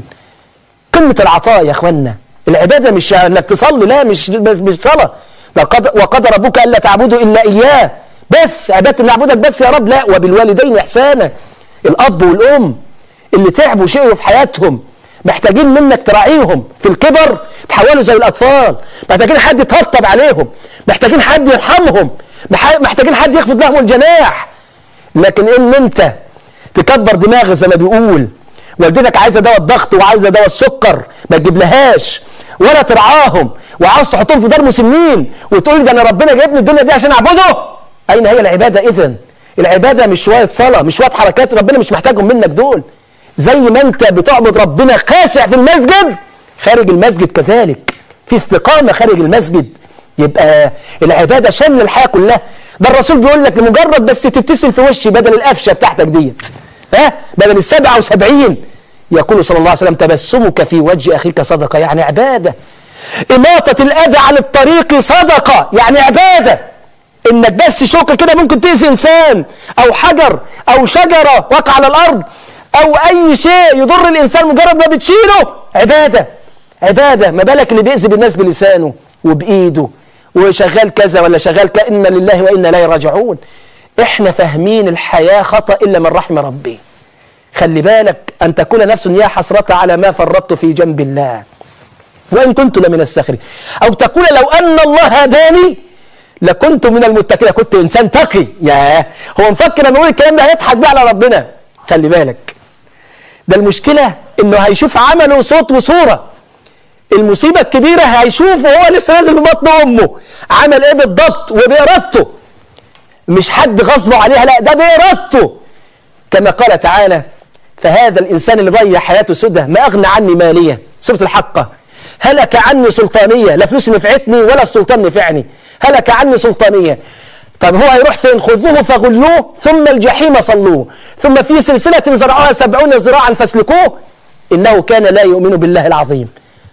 قمه العطاء يا اخوانا العباده مش انك تصلي لا مش بس مش صلاه لقد وقد ربك الا تعبدوا الا اياه بس عباده ان نعبدك بس يا رب لا وبالوالدين احسانا الاب والام اللي تعبوا شقوا في حياتهم محتاجين منك تراعيهم في الكبر تحولوا زي الاطفال محتاجين حد يطبطب عليهم محتاجين حد يرحمهم مح- محتاجين حد يخفض لهم الجناح لكن ان انت تكبر دماغك زي ما بيقول والدتك عايزه دواء الضغط وعايزه دواء السكر ما تجيبلهاش ولا ترعاهم وعاوز تحطهم في دار مسنين وتقول لي ده انا ربنا جايبني الدنيا دي عشان اعبده اين هي العباده اذا العباده مش شويه صلاه مش شويه حركات ربنا مش محتاجهم منك دول زي ما انت بتعبد ربنا خاشع في المسجد خارج المسجد كذلك في استقامه خارج المسجد يبقى العباده شامله الحياه كلها ده الرسول بيقول لك لمجرد بس تبتسم في وشي بدل القفشه بتاعتك ديت ها بدل ال 77 يقول صلى الله عليه وسلم تبسمك في وجه اخيك صدقه يعني عباده إماطة الأذى عن الطريق صدقة يعني عبادة إنك بس شوكة كده ممكن تأذي إنسان أو حجر أو شجرة وقع على الأرض أو أي شيء يضر الإنسان مجرد ما بتشيله عبادة عبادة ما بالك اللي بيأذي بالناس بلسانه وبإيده وشغال كذا ولا شغال كذا إنا لله وإنا إليه راجعون إحنا فاهمين الحياة خطأ إلا من رحم ربي خلي بالك أن تكون نفس يا حسرة على ما فرطت في جنب الله وإن كنت لمن الساخرين أو تقول لو أن الله هداني لكنت من المتقين كنت إنسان تقي يا هو مفكر لما يقول الكلام ده هيضحك بقى على ربنا خلي بالك ده المشكلة إنه هيشوف عمله صوت وصورة المصيبة الكبيرة هيشوف وهو لسه نازل من بطن أمه عمل إيه بالضبط وبإرادته مش حد غصبه عليها لا ده بإرادته كما قال تعالى فهذا الإنسان اللي ضيع حياته سدى ما أغنى عني مالية سورة الحقة هلك عني سلطانية لا فلوس نفعتني ولا السلطان نفعني هلك عني سلطانية طب هو هيروح فين خذوه فغلوه ثم الجحيم صلوه ثم في سلسلة زرعها سبعون ذراعا فاسلكوه إنه كان لا يؤمن بالله العظيم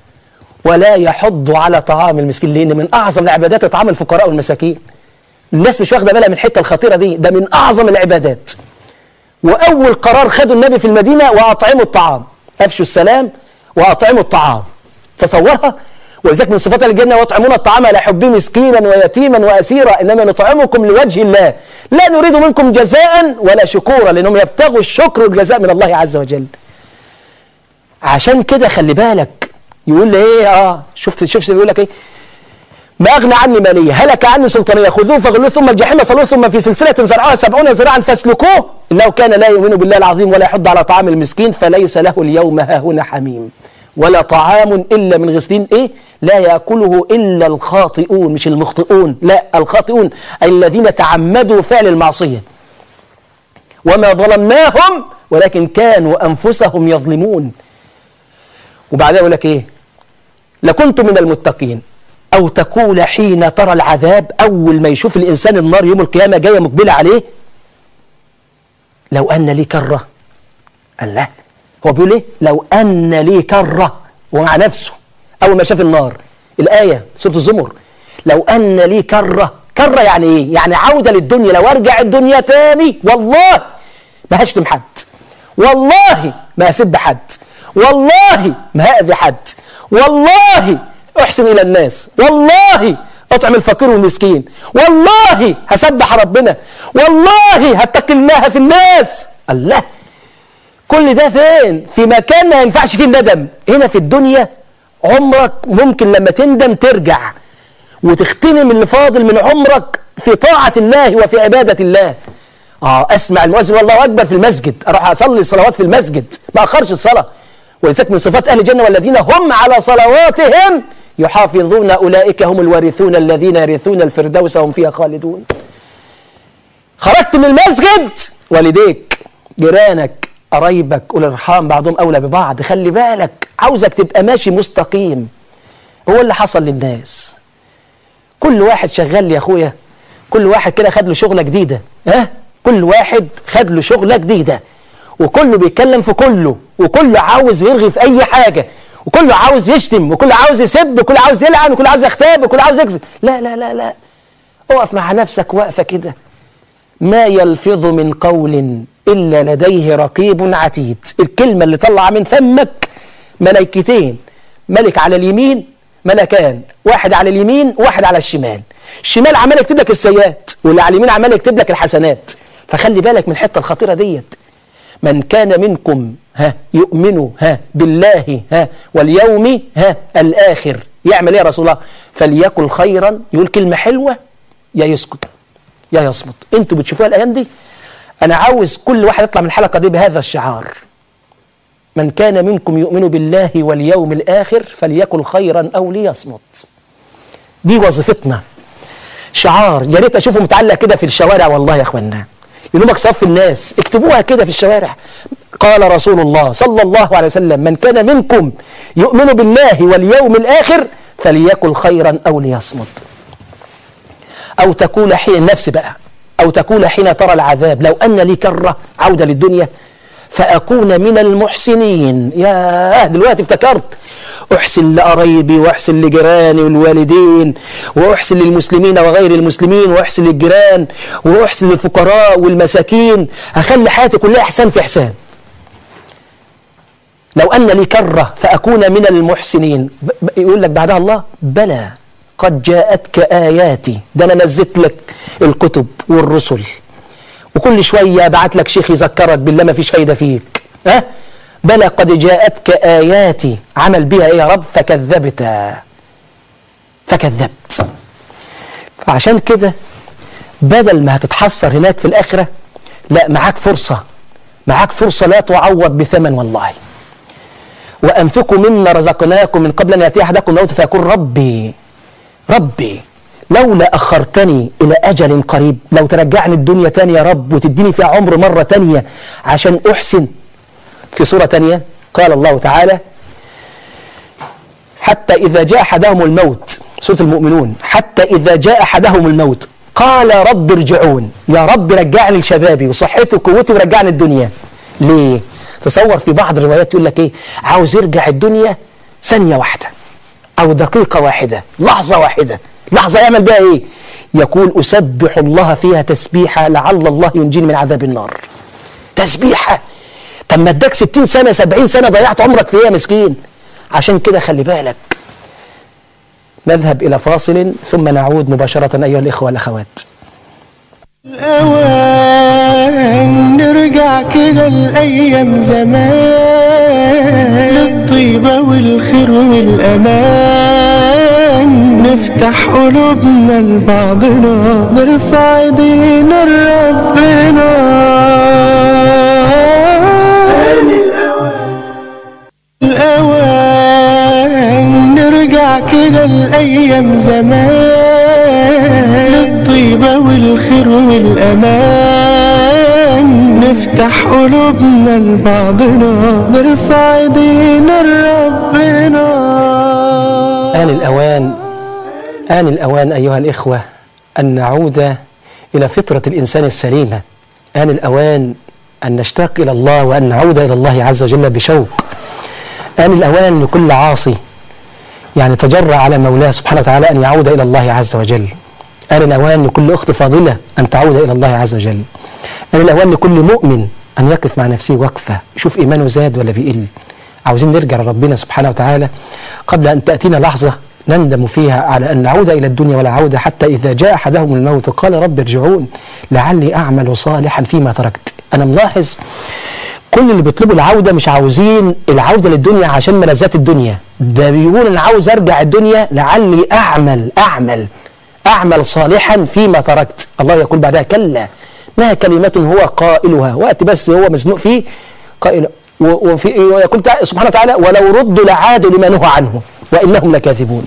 ولا يحض على طعام المسكين لأن من أعظم العبادات طعام الفقراء والمساكين الناس مش واخدة بالها من الحتة الخطيرة دي ده من أعظم العبادات وأول قرار خده النبي في المدينة وأطعموا الطعام أفشوا السلام وأطعموا الطعام تصورها ولذلك من صفات أهل الجنة ويطعمون الطعام على حبه مسكينا ويتيما وأسيرا إنما نطعمكم لوجه الله لا نريد منكم جزاء ولا شكورا لأنهم يبتغوا الشكر والجزاء من الله عز وجل عشان كده خلي بالك يقول لي ايه اه شفت شفت يقول لك ايه ما أغنى عني مالية هلك عني سلطانية خذوه فغلوه ثم الجحيم صلوه ثم في سلسلة زرعها سبعون ذراعا فاسلكوه إنه كان لا يؤمن بالله العظيم ولا يحض على طعام المسكين فليس له اليوم هاهنا حميم ولا طعام إلا من غسلين إيه لا يأكله إلا الخاطئون مش المخطئون لا الخاطئون أي الذين تعمدوا فعل المعصية وما ظلمناهم ولكن كانوا أنفسهم يظلمون وبعدها يقول لك إيه لكنت من المتقين أو تقول حين ترى العذاب أول ما يشوف الإنسان النار يوم القيامة جاية مقبلة عليه لو أن لي كرة الله هو بيقول إيه لو أن لي كرة ومع نفسه أول ما شاف النار الآية سورة الزمر لو أن لي كرة كرة يعني إيه يعني عودة للدنيا لو أرجع الدنيا تاني والله ما هشتم حد والله ما هسب حد والله ما هأذي حد والله احسن الى الناس والله اطعم الفقير والمسكين والله هسبح ربنا والله هتقي الله في الناس الله كل ده فين في مكان ما ينفعش فيه الندم هنا في الدنيا عمرك ممكن لما تندم ترجع وتغتنم اللي فاضل من عمرك في طاعة الله وفي عبادة الله اه اسمع المؤذن والله اكبر في المسجد اروح اصلي الصلوات في المسجد ما اخرش الصلاه ولذلك من صفات اهل الجنه والذين هم على صلواتهم يحافظون أولئك هم الوارثون الذين يرثون الفردوس وهم فيها خالدون خرجت من المسجد والديك جيرانك قرايبك أولي الأرحام بعضهم أولى ببعض خلي بالك عاوزك تبقى ماشي مستقيم هو اللي حصل للناس كل واحد شغال يا أخويا كل واحد كده خد له شغلة جديدة ها كل واحد خد له شغلة جديدة وكله بيتكلم في كله وكله عاوز يرغي في أي حاجة وكله عاوز يشتم وكله عاوز يسب وكله عاوز يلعن وكله عاوز يغتاب وكله عاوز يكذب لا لا لا لا اقف مع نفسك وقفة كده ما يلفظ من قول إلا لديه رقيب عتيد الكلمة اللي طلع من فمك ملائكتين ملك على اليمين ملكان واحد على اليمين واحد على الشمال الشمال عمال يكتب لك السيئات واللي على اليمين عمال يكتب لك الحسنات فخلي بالك من الحتة الخطيرة ديت من كان منكم ها يؤمن ها بالله ها واليوم ها الآخر يعمل ايه يا رسول الله فليقل خيرا يقول كلمة حلوة يا يسكت يا يصمت انتوا بتشوفوها الأيام دي أنا عاوز كل واحد يطلع من الحلقة دي بهذا الشعار من كان منكم يؤمن بالله واليوم الآخر فليقل خيرا أو ليصمت دي وظيفتنا شعار يا ريت اشوفه متعلق كده في الشوارع والله يا اخوانا ينومك صف الناس اكتبوها كده في الشوارع قال رسول الله صلى الله عليه وسلم من كان منكم يؤمن بالله واليوم الآخر فليكن خيرا أو ليصمت أو تقول حين النفس بقى أو تقول حين ترى العذاب لو أن لي كرة عودة للدنيا فأكون من المحسنين يا دلوقتي افتكرت أحسن لقرايبي وأحسن لجيراني والوالدين وأحسن للمسلمين وغير المسلمين وأحسن للجيران وأحسن للفقراء والمساكين أخلي حياتي كلها إحسان في إحسان لو أن لي كرة فأكون من المحسنين ب- ب- يقول لك بعدها الله بلى قد جاءتك آياتي ده أنا نزلت لك الكتب والرسل وكل شوية بعت لك شيخ يذكرك بالله ما فيش فايدة فيك ها بلى قد جاءتك آياتي عمل بها إيه يا رب فكذبت فكذبت فعشان كده بدل ما هتتحسر هناك في الآخرة لا معاك فرصة معاك فرصة لا تعوض بثمن والله وأنفقوا مما رزقناكم من قبل أن يأتي أحدكم الموت فيقول ربي ربي لولا أخرتني إلى أجل قريب لو ترجعني الدنيا تاني يا رب وتديني فيها عمر مرة تانية عشان أحسن في سورة تانية قال الله تعالى حتى إذا جاء أحدهم الموت سورة المؤمنون حتى إذا جاء أحدهم الموت قال رب ارجعون يا رب رجعني لشبابي وصحتي وقوتي ورجعني الدنيا ليه؟ تصور في بعض الروايات يقول لك ايه عاوز يرجع الدنيا ثانية واحدة أو دقيقة واحدة لحظة واحدة لحظة يعمل بها إيه يقول أسبح الله فيها تسبيحا لعل الله ينجيني من عذاب النار تسبيحة طب ما اداك 60 سنة 70 سنة ضيعت عمرك فيها يا مسكين عشان كده خلي بالك نذهب إلى فاصل ثم نعود مباشرة أيها الإخوة والأخوات الأوان نرجع كده الأيام زمان للطيبة والخير والأمان نفتح قلوبنا لبعضنا نرفع ايدينا لربنا الأوان نرجع كده الأيام زمان للطيبة والخير والأمان نفتح قلوبنا لبعضنا نرفع ايدينا لربنا آن الأوان آن الأوان أيها الإخوة أن نعود إلى فطرة الإنسان السليمة آن الأوان أن نشتاق إلى الله وأن نعود إلى الله عز وجل بشوق آن الأوان لكل عاصي يعني تجرأ على مولاه سبحانه وتعالى أن يعود إلى الله عز وجل آن الأوان لكل أخت فاضلة أن تعود إلى الله عز وجل آن الأوان لكل مؤمن أن يقف مع نفسه وقفة يشوف إيمانه زاد ولا بيقل عاوزين نرجع لربنا سبحانه وتعالى قبل أن تأتينا لحظة نندم فيها على أن نعود إلى الدنيا ولا عودة حتى إذا جاء أحدهم الموت قال رب ارجعون لعلي أعمل صالحا فيما تركت أنا ملاحظ كل اللي بيطلبوا العودة مش عاوزين العودة للدنيا عشان ملذات الدنيا ده بيقول أنا عاوز أرجع الدنيا لعلي أعمل أعمل أعمل صالحا فيما تركت الله يقول بعدها كلا ما كلمة هو قائلها وقت بس هو مزنوق فيه قائل و- وفي ويقول تعالى- سبحانه وتعالى ولو ردوا لعادوا لما نهوا عنه وإنهم لكاذبون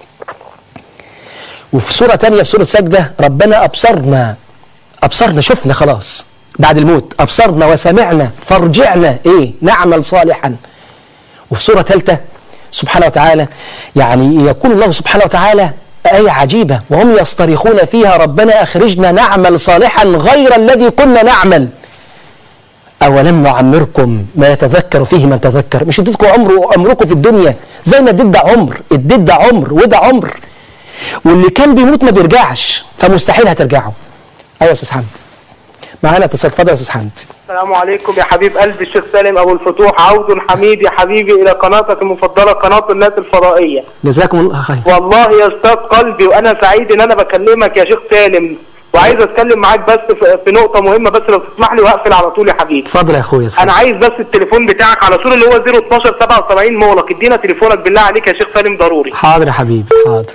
وفي سورة تانية في سورة سجدة ربنا أبصرنا أبصرنا شفنا خلاص بعد الموت أبصرنا وسمعنا فارجعنا إيه نعمل صالحا وفي سورة ثالثة سبحانه وتعالى يعني يقول الله سبحانه وتعالى آية عجيبة وهم يصطرخون فيها ربنا أخرجنا نعمل صالحا غير الذي كنا نعمل أولم نعمركم ما يتذكر فيه من تذكر مش اديتكم عمر عمركم في الدنيا زي ما اديت ده عمر اديت ده عمر وده عمر واللي كان بيموت ما بيرجعش فمستحيل هترجعوا ايوه يا استاذ حمد معانا اتصال اتفضل يا استاذ حمد السلام عليكم يا حبيب قلبي الشيخ سالم ابو الفتوح عود حميد يا حبيبي الى قناتك المفضله قناه الناس الفضائيه جزاكم الله خير والله يا استاذ قلبي وانا سعيد ان انا بكلمك يا شيخ سالم وعايز اتكلم معاك بس في- في نقطه مهمه بس لو تسمح لي واقفل على طول يا حبيبي اتفضل يا اخويا اتفضل. انا عايز بس التليفون بتاعك على طول اللي هو 012 77 مغلق ادينا تليفونك بالله عليك يا شيخ سالم ضروري حاضر يا حبيبي حاضر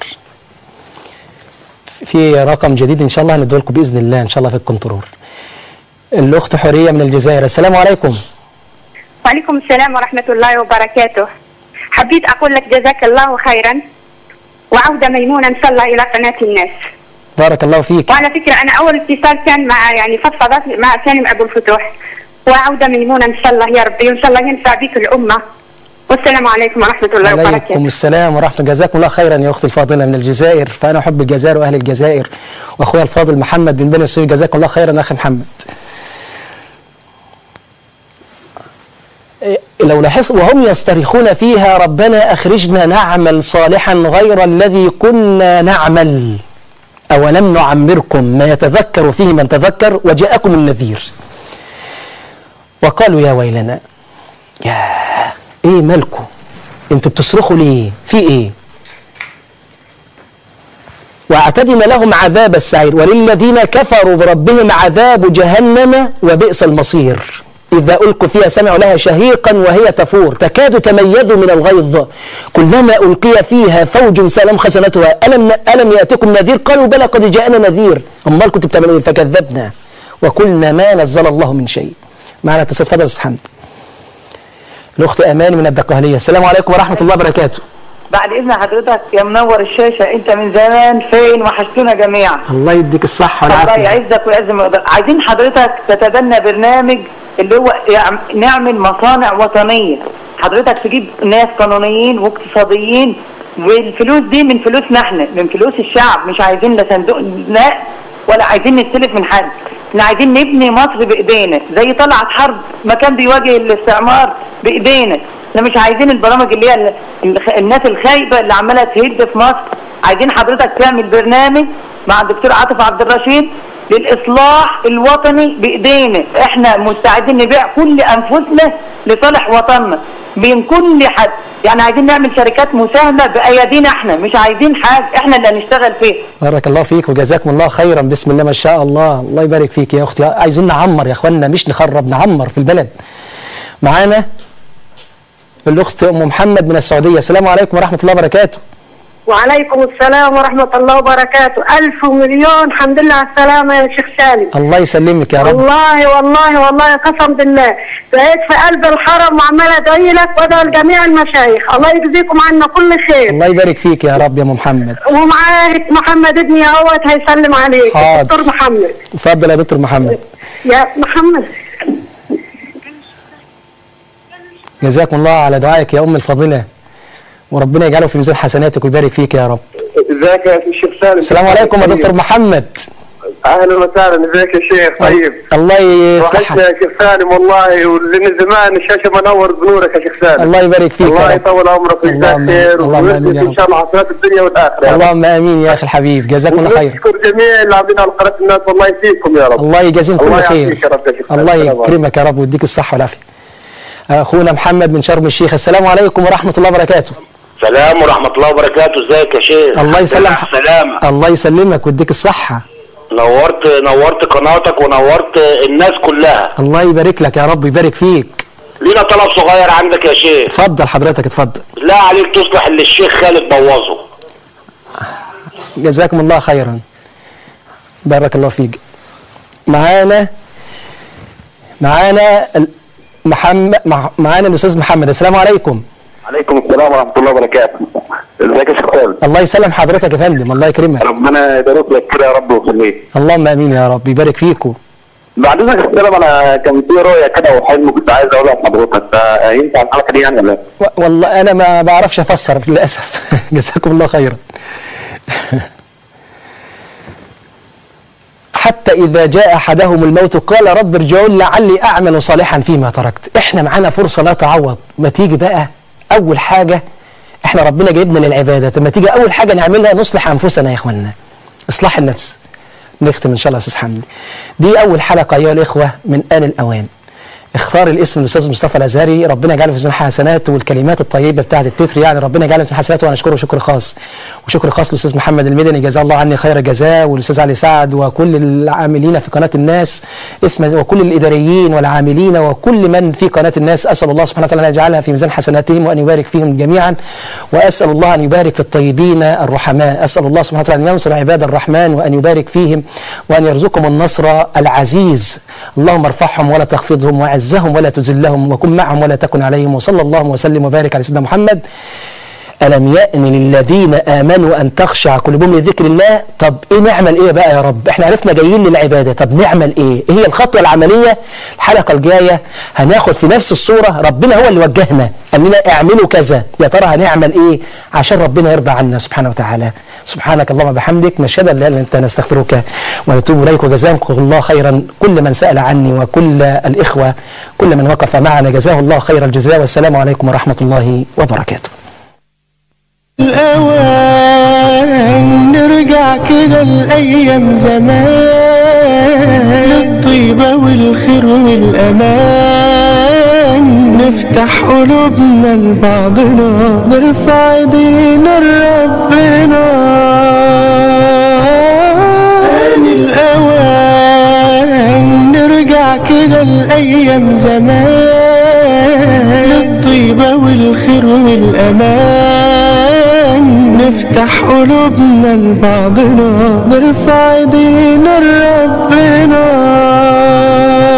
في رقم جديد ان شاء الله هنديه لكم باذن الله ان شاء الله في الكنترول الاخت حوريه من الجزائر السلام عليكم وعليكم السلام ورحمة الله وبركاته حبيت أقول لك جزاك الله خيرا وعودة ميمونة إن شاء الله إلى قناة الناس بارك الله فيك وعلى فكرة أنا أول اتصال كان مع يعني فضفضت مع سالم أبو الفتوح وعودة ميمونة إن شاء الله يا ربي وإن شاء الله ينفع بك الأمة والسلام عليكم ورحمة الله عليكم وبركاته السلام ورحمة الله جزاكم الله خيرا يا أختي الفاضلة من الجزائر فأنا أحب الجزائر وأهل الجزائر وأخويا الفاضل محمد من بني السويف جزاكم الله خيرا أخي محمد إيه، لو لاحظت وهم يصطرخون فيها ربنا أخرجنا نعمل صالحا غير الذي كنا نعمل أولم نعمركم ما يتذكر فيه من تذكر وجاءكم النذير وقالوا يا ويلنا يا ايه مالكم انتوا بتصرخوا ليه في ايه واعتدنا لهم عذاب السعير وللذين كفروا بربهم عذاب جهنم وبئس المصير إذا ألقوا فيها سمعوا لها شهيقا وهي تفور تكاد تميز من الغيظ كلما ألقي فيها فوج سلام خزنتها ألم, ألم يأتكم نذير قالوا بلى قد جاءنا نذير أمال كنتم بتعملوا إيه فكذبنا وقلنا ما نزل الله من شيء معنا اتصال فضل أستاذ حمد الأخت أماني من الدقهلية السلام عليكم ورحمة الله وبركاته بعد اذن حضرتك يا منور الشاشه انت من زمان فين وحشتونا جميعا الله يديك الصحة الله والعافية يعزك ويعز مقدار عايزين حضرتك تتبنى برنامج اللي هو يعم- نعمل مصانع وطنيه حضرتك تجيب ناس قانونيين واقتصاديين والفلوس دي من فلوسنا احنا من فلوس الشعب مش عايزين لا صندوق لا ولا عايزين نستلف من حد احنا عايزين نبني مصر بايدينا زي طلعت حرب ما كان بيواجه الاستعمار بايدينا احنا مش عايزين البرامج اللي هي ال- الخ- الناس الخايبه اللي عماله تهد في مصر عايزين حضرتك تعمل برنامج مع الدكتور عاطف عبد الرشيد للاصلاح الوطني بايدينا احنا مستعدين نبيع كل انفسنا لصالح وطننا بين كل حد يعني عايزين نعمل شركات مساهمه بايادينا احنا مش عايزين حاجه احنا اللي هنشتغل فيها بارك الله فيك وجزاكم الله خيرا بسم الله ما شاء الله الله يبارك فيك يا اختي عايزين نعمر يا اخوانا مش نخرب نعمر في البلد معانا الاخت ام محمد من السعوديه السلام عليكم ورحمه الله وبركاته وعليكم السلام ورحمة الله وبركاته ألف ومليون الحمد لله على السلامة يا شيخ سالم الله يسلمك يا رب والله والله والله قسم بالله بقيت في قلب الحرم وعمالة أدعي لك وأدعو لجميع المشايخ الله يجزيكم عنا كل خير الله يبارك فيك يا رب يا ام محمد ومعاك محمد ابني اهوت هيسلم عليك حاضر. دكتور محمد اتفضل يا دكتور محمد يا محمد جزاكم الله على دعائك يا ام الفاضله وربنا يجعله في ميزان حسناتك ويبارك فيك يا رب ازيك يا شيخ سالم السلام عليكم يا دكتور محمد اهلا وسهلا ازيك يا شيخ طيب الله يصلحك وحشنا يا شيخ سالم والله ولان زمان الشاشه منور بنورك يا شيخ سالم الله يبارك فيك الله يا رب يطول عمرك ويجزاك اللهم- خير اللهم آمين ويثبت يا ان رب. شاء الله حسنات الدنيا والاخره يا رب. اللهم امين يا اخي الحبيب جزاكم الله خير ونشكر جميع اللي عاملين على قناه الناس والله يسيكم يا رب الله يجازيهم الله كل خير يعافيك يا رب يا شيخ سالم. الله السلام عليكم. يكرمك يا رب ويديك الصحه والعافيه اخونا محمد من شرم الشيخ السلام عليكم ورحمه الله وبركاته سلام ورحمة الله وبركاته ازيك يا شيخ الله يسلم سلامة الله يسلمك ويديك الصحه نورت نورت قناتك ونورت الناس كلها الله يبارك لك يا رب يبارك فيك لينا طلب صغير عندك يا شيخ اتفضل حضرتك اتفضل لا عليك تصلح اللي الشيخ خالد بوظه جزاكم الله خيرا بارك الله فيك معانا معانا ال- محمد مع- معانا الاستاذ محمد السلام عليكم عليكم السلام ورحمه الله وبركاته ازيك يا شيخ سالم الله يسلم حضرتك يا فندم الله يكرمك ربنا يبارك لك كده يا رب ويخليك اللهم امين يا رب يبارك فيكم بعد اذنك يا سالم انا كان في رؤيه كده وحلم كنت عايز اقولها لحضرتك فينفع الحلقه دي يعني ولا إيه؟ و- والله انا ما بعرفش افسر للاسف جزاكم الله خيرا حتى إذا جاء أحدهم الموت قال رب ارجعون لعلي أعمل صالحا فيما تركت إحنا معانا فرصة لا تعوض ما تيجي بقى أول حاجة إحنا ربنا جايبنا للعبادة ما تيجي أول حاجة نعملها نصلح أنفسنا يا إخواننا إصلاح النفس نختم إن شاء الله يا أستاذ حمدي دي أول حلقة أيها الإخوة من آن الأوان اختار الاسم الاستاذ مصطفى الازهري ربنا يجعله في ميزان حسناته والكلمات الطيبه بتاعه التتر يعني ربنا يجعله في ميزان حسناته وانا اشكره شكر خاص وشكر خاص للاستاذ محمد المدني جزاه الله عني خير الجزاء والاستاذ علي سعد وكل العاملين في قناه الناس اسم وكل الاداريين والعاملين وكل من في قناه الناس اسال الله سبحانه وتعالى ان يجعلها في ميزان حسناتهم وان يبارك فيهم جميعا واسال الله ان يبارك في الطيبين الرحماء اسال الله سبحانه وتعالى ان ينصر عباد الرحمن وان يبارك فيهم وان يرزقهم النصر العزيز اللهم ارفعهم ولا تخفضهم وعزهم ولا تذلهم وكن معهم ولا تكن عليهم وصلى الله وسلم وبارك على سيدنا محمد ألم يأن للذين آمنوا أن تخشع قلوبهم لذكر الله طب إيه نعمل إيه بقى يا رب إحنا عرفنا جايين للعبادة طب نعمل إيه إيه هي الخطوة العملية الحلقة الجاية هناخد في نفس الصورة ربنا هو اللي وجهنا قال لنا اعملوا كذا يا ترى هنعمل إيه عشان ربنا يرضى عنا سبحانه وتعالى سبحانك اللهم وبحمدك نشهد أن لا إله إلا أنت نستغفرك ونتوب إليك وجزاكم الله خيرا كل من سأل عني وكل الإخوة كل من وقف معنا جزاه الله خير الجزاء والسلام عليكم ورحمة الله وبركاته الأوان نرجع كده لأيام زمان للطيبة والخير والأمان نفتح قلوبنا لبعضنا نرفع ايدينا لربنا آن الأوان نرجع كده لأيام زمان للطيبة والخير والأمان نفتح قلوبنا لبعضنا نرفع ايدينا لربنا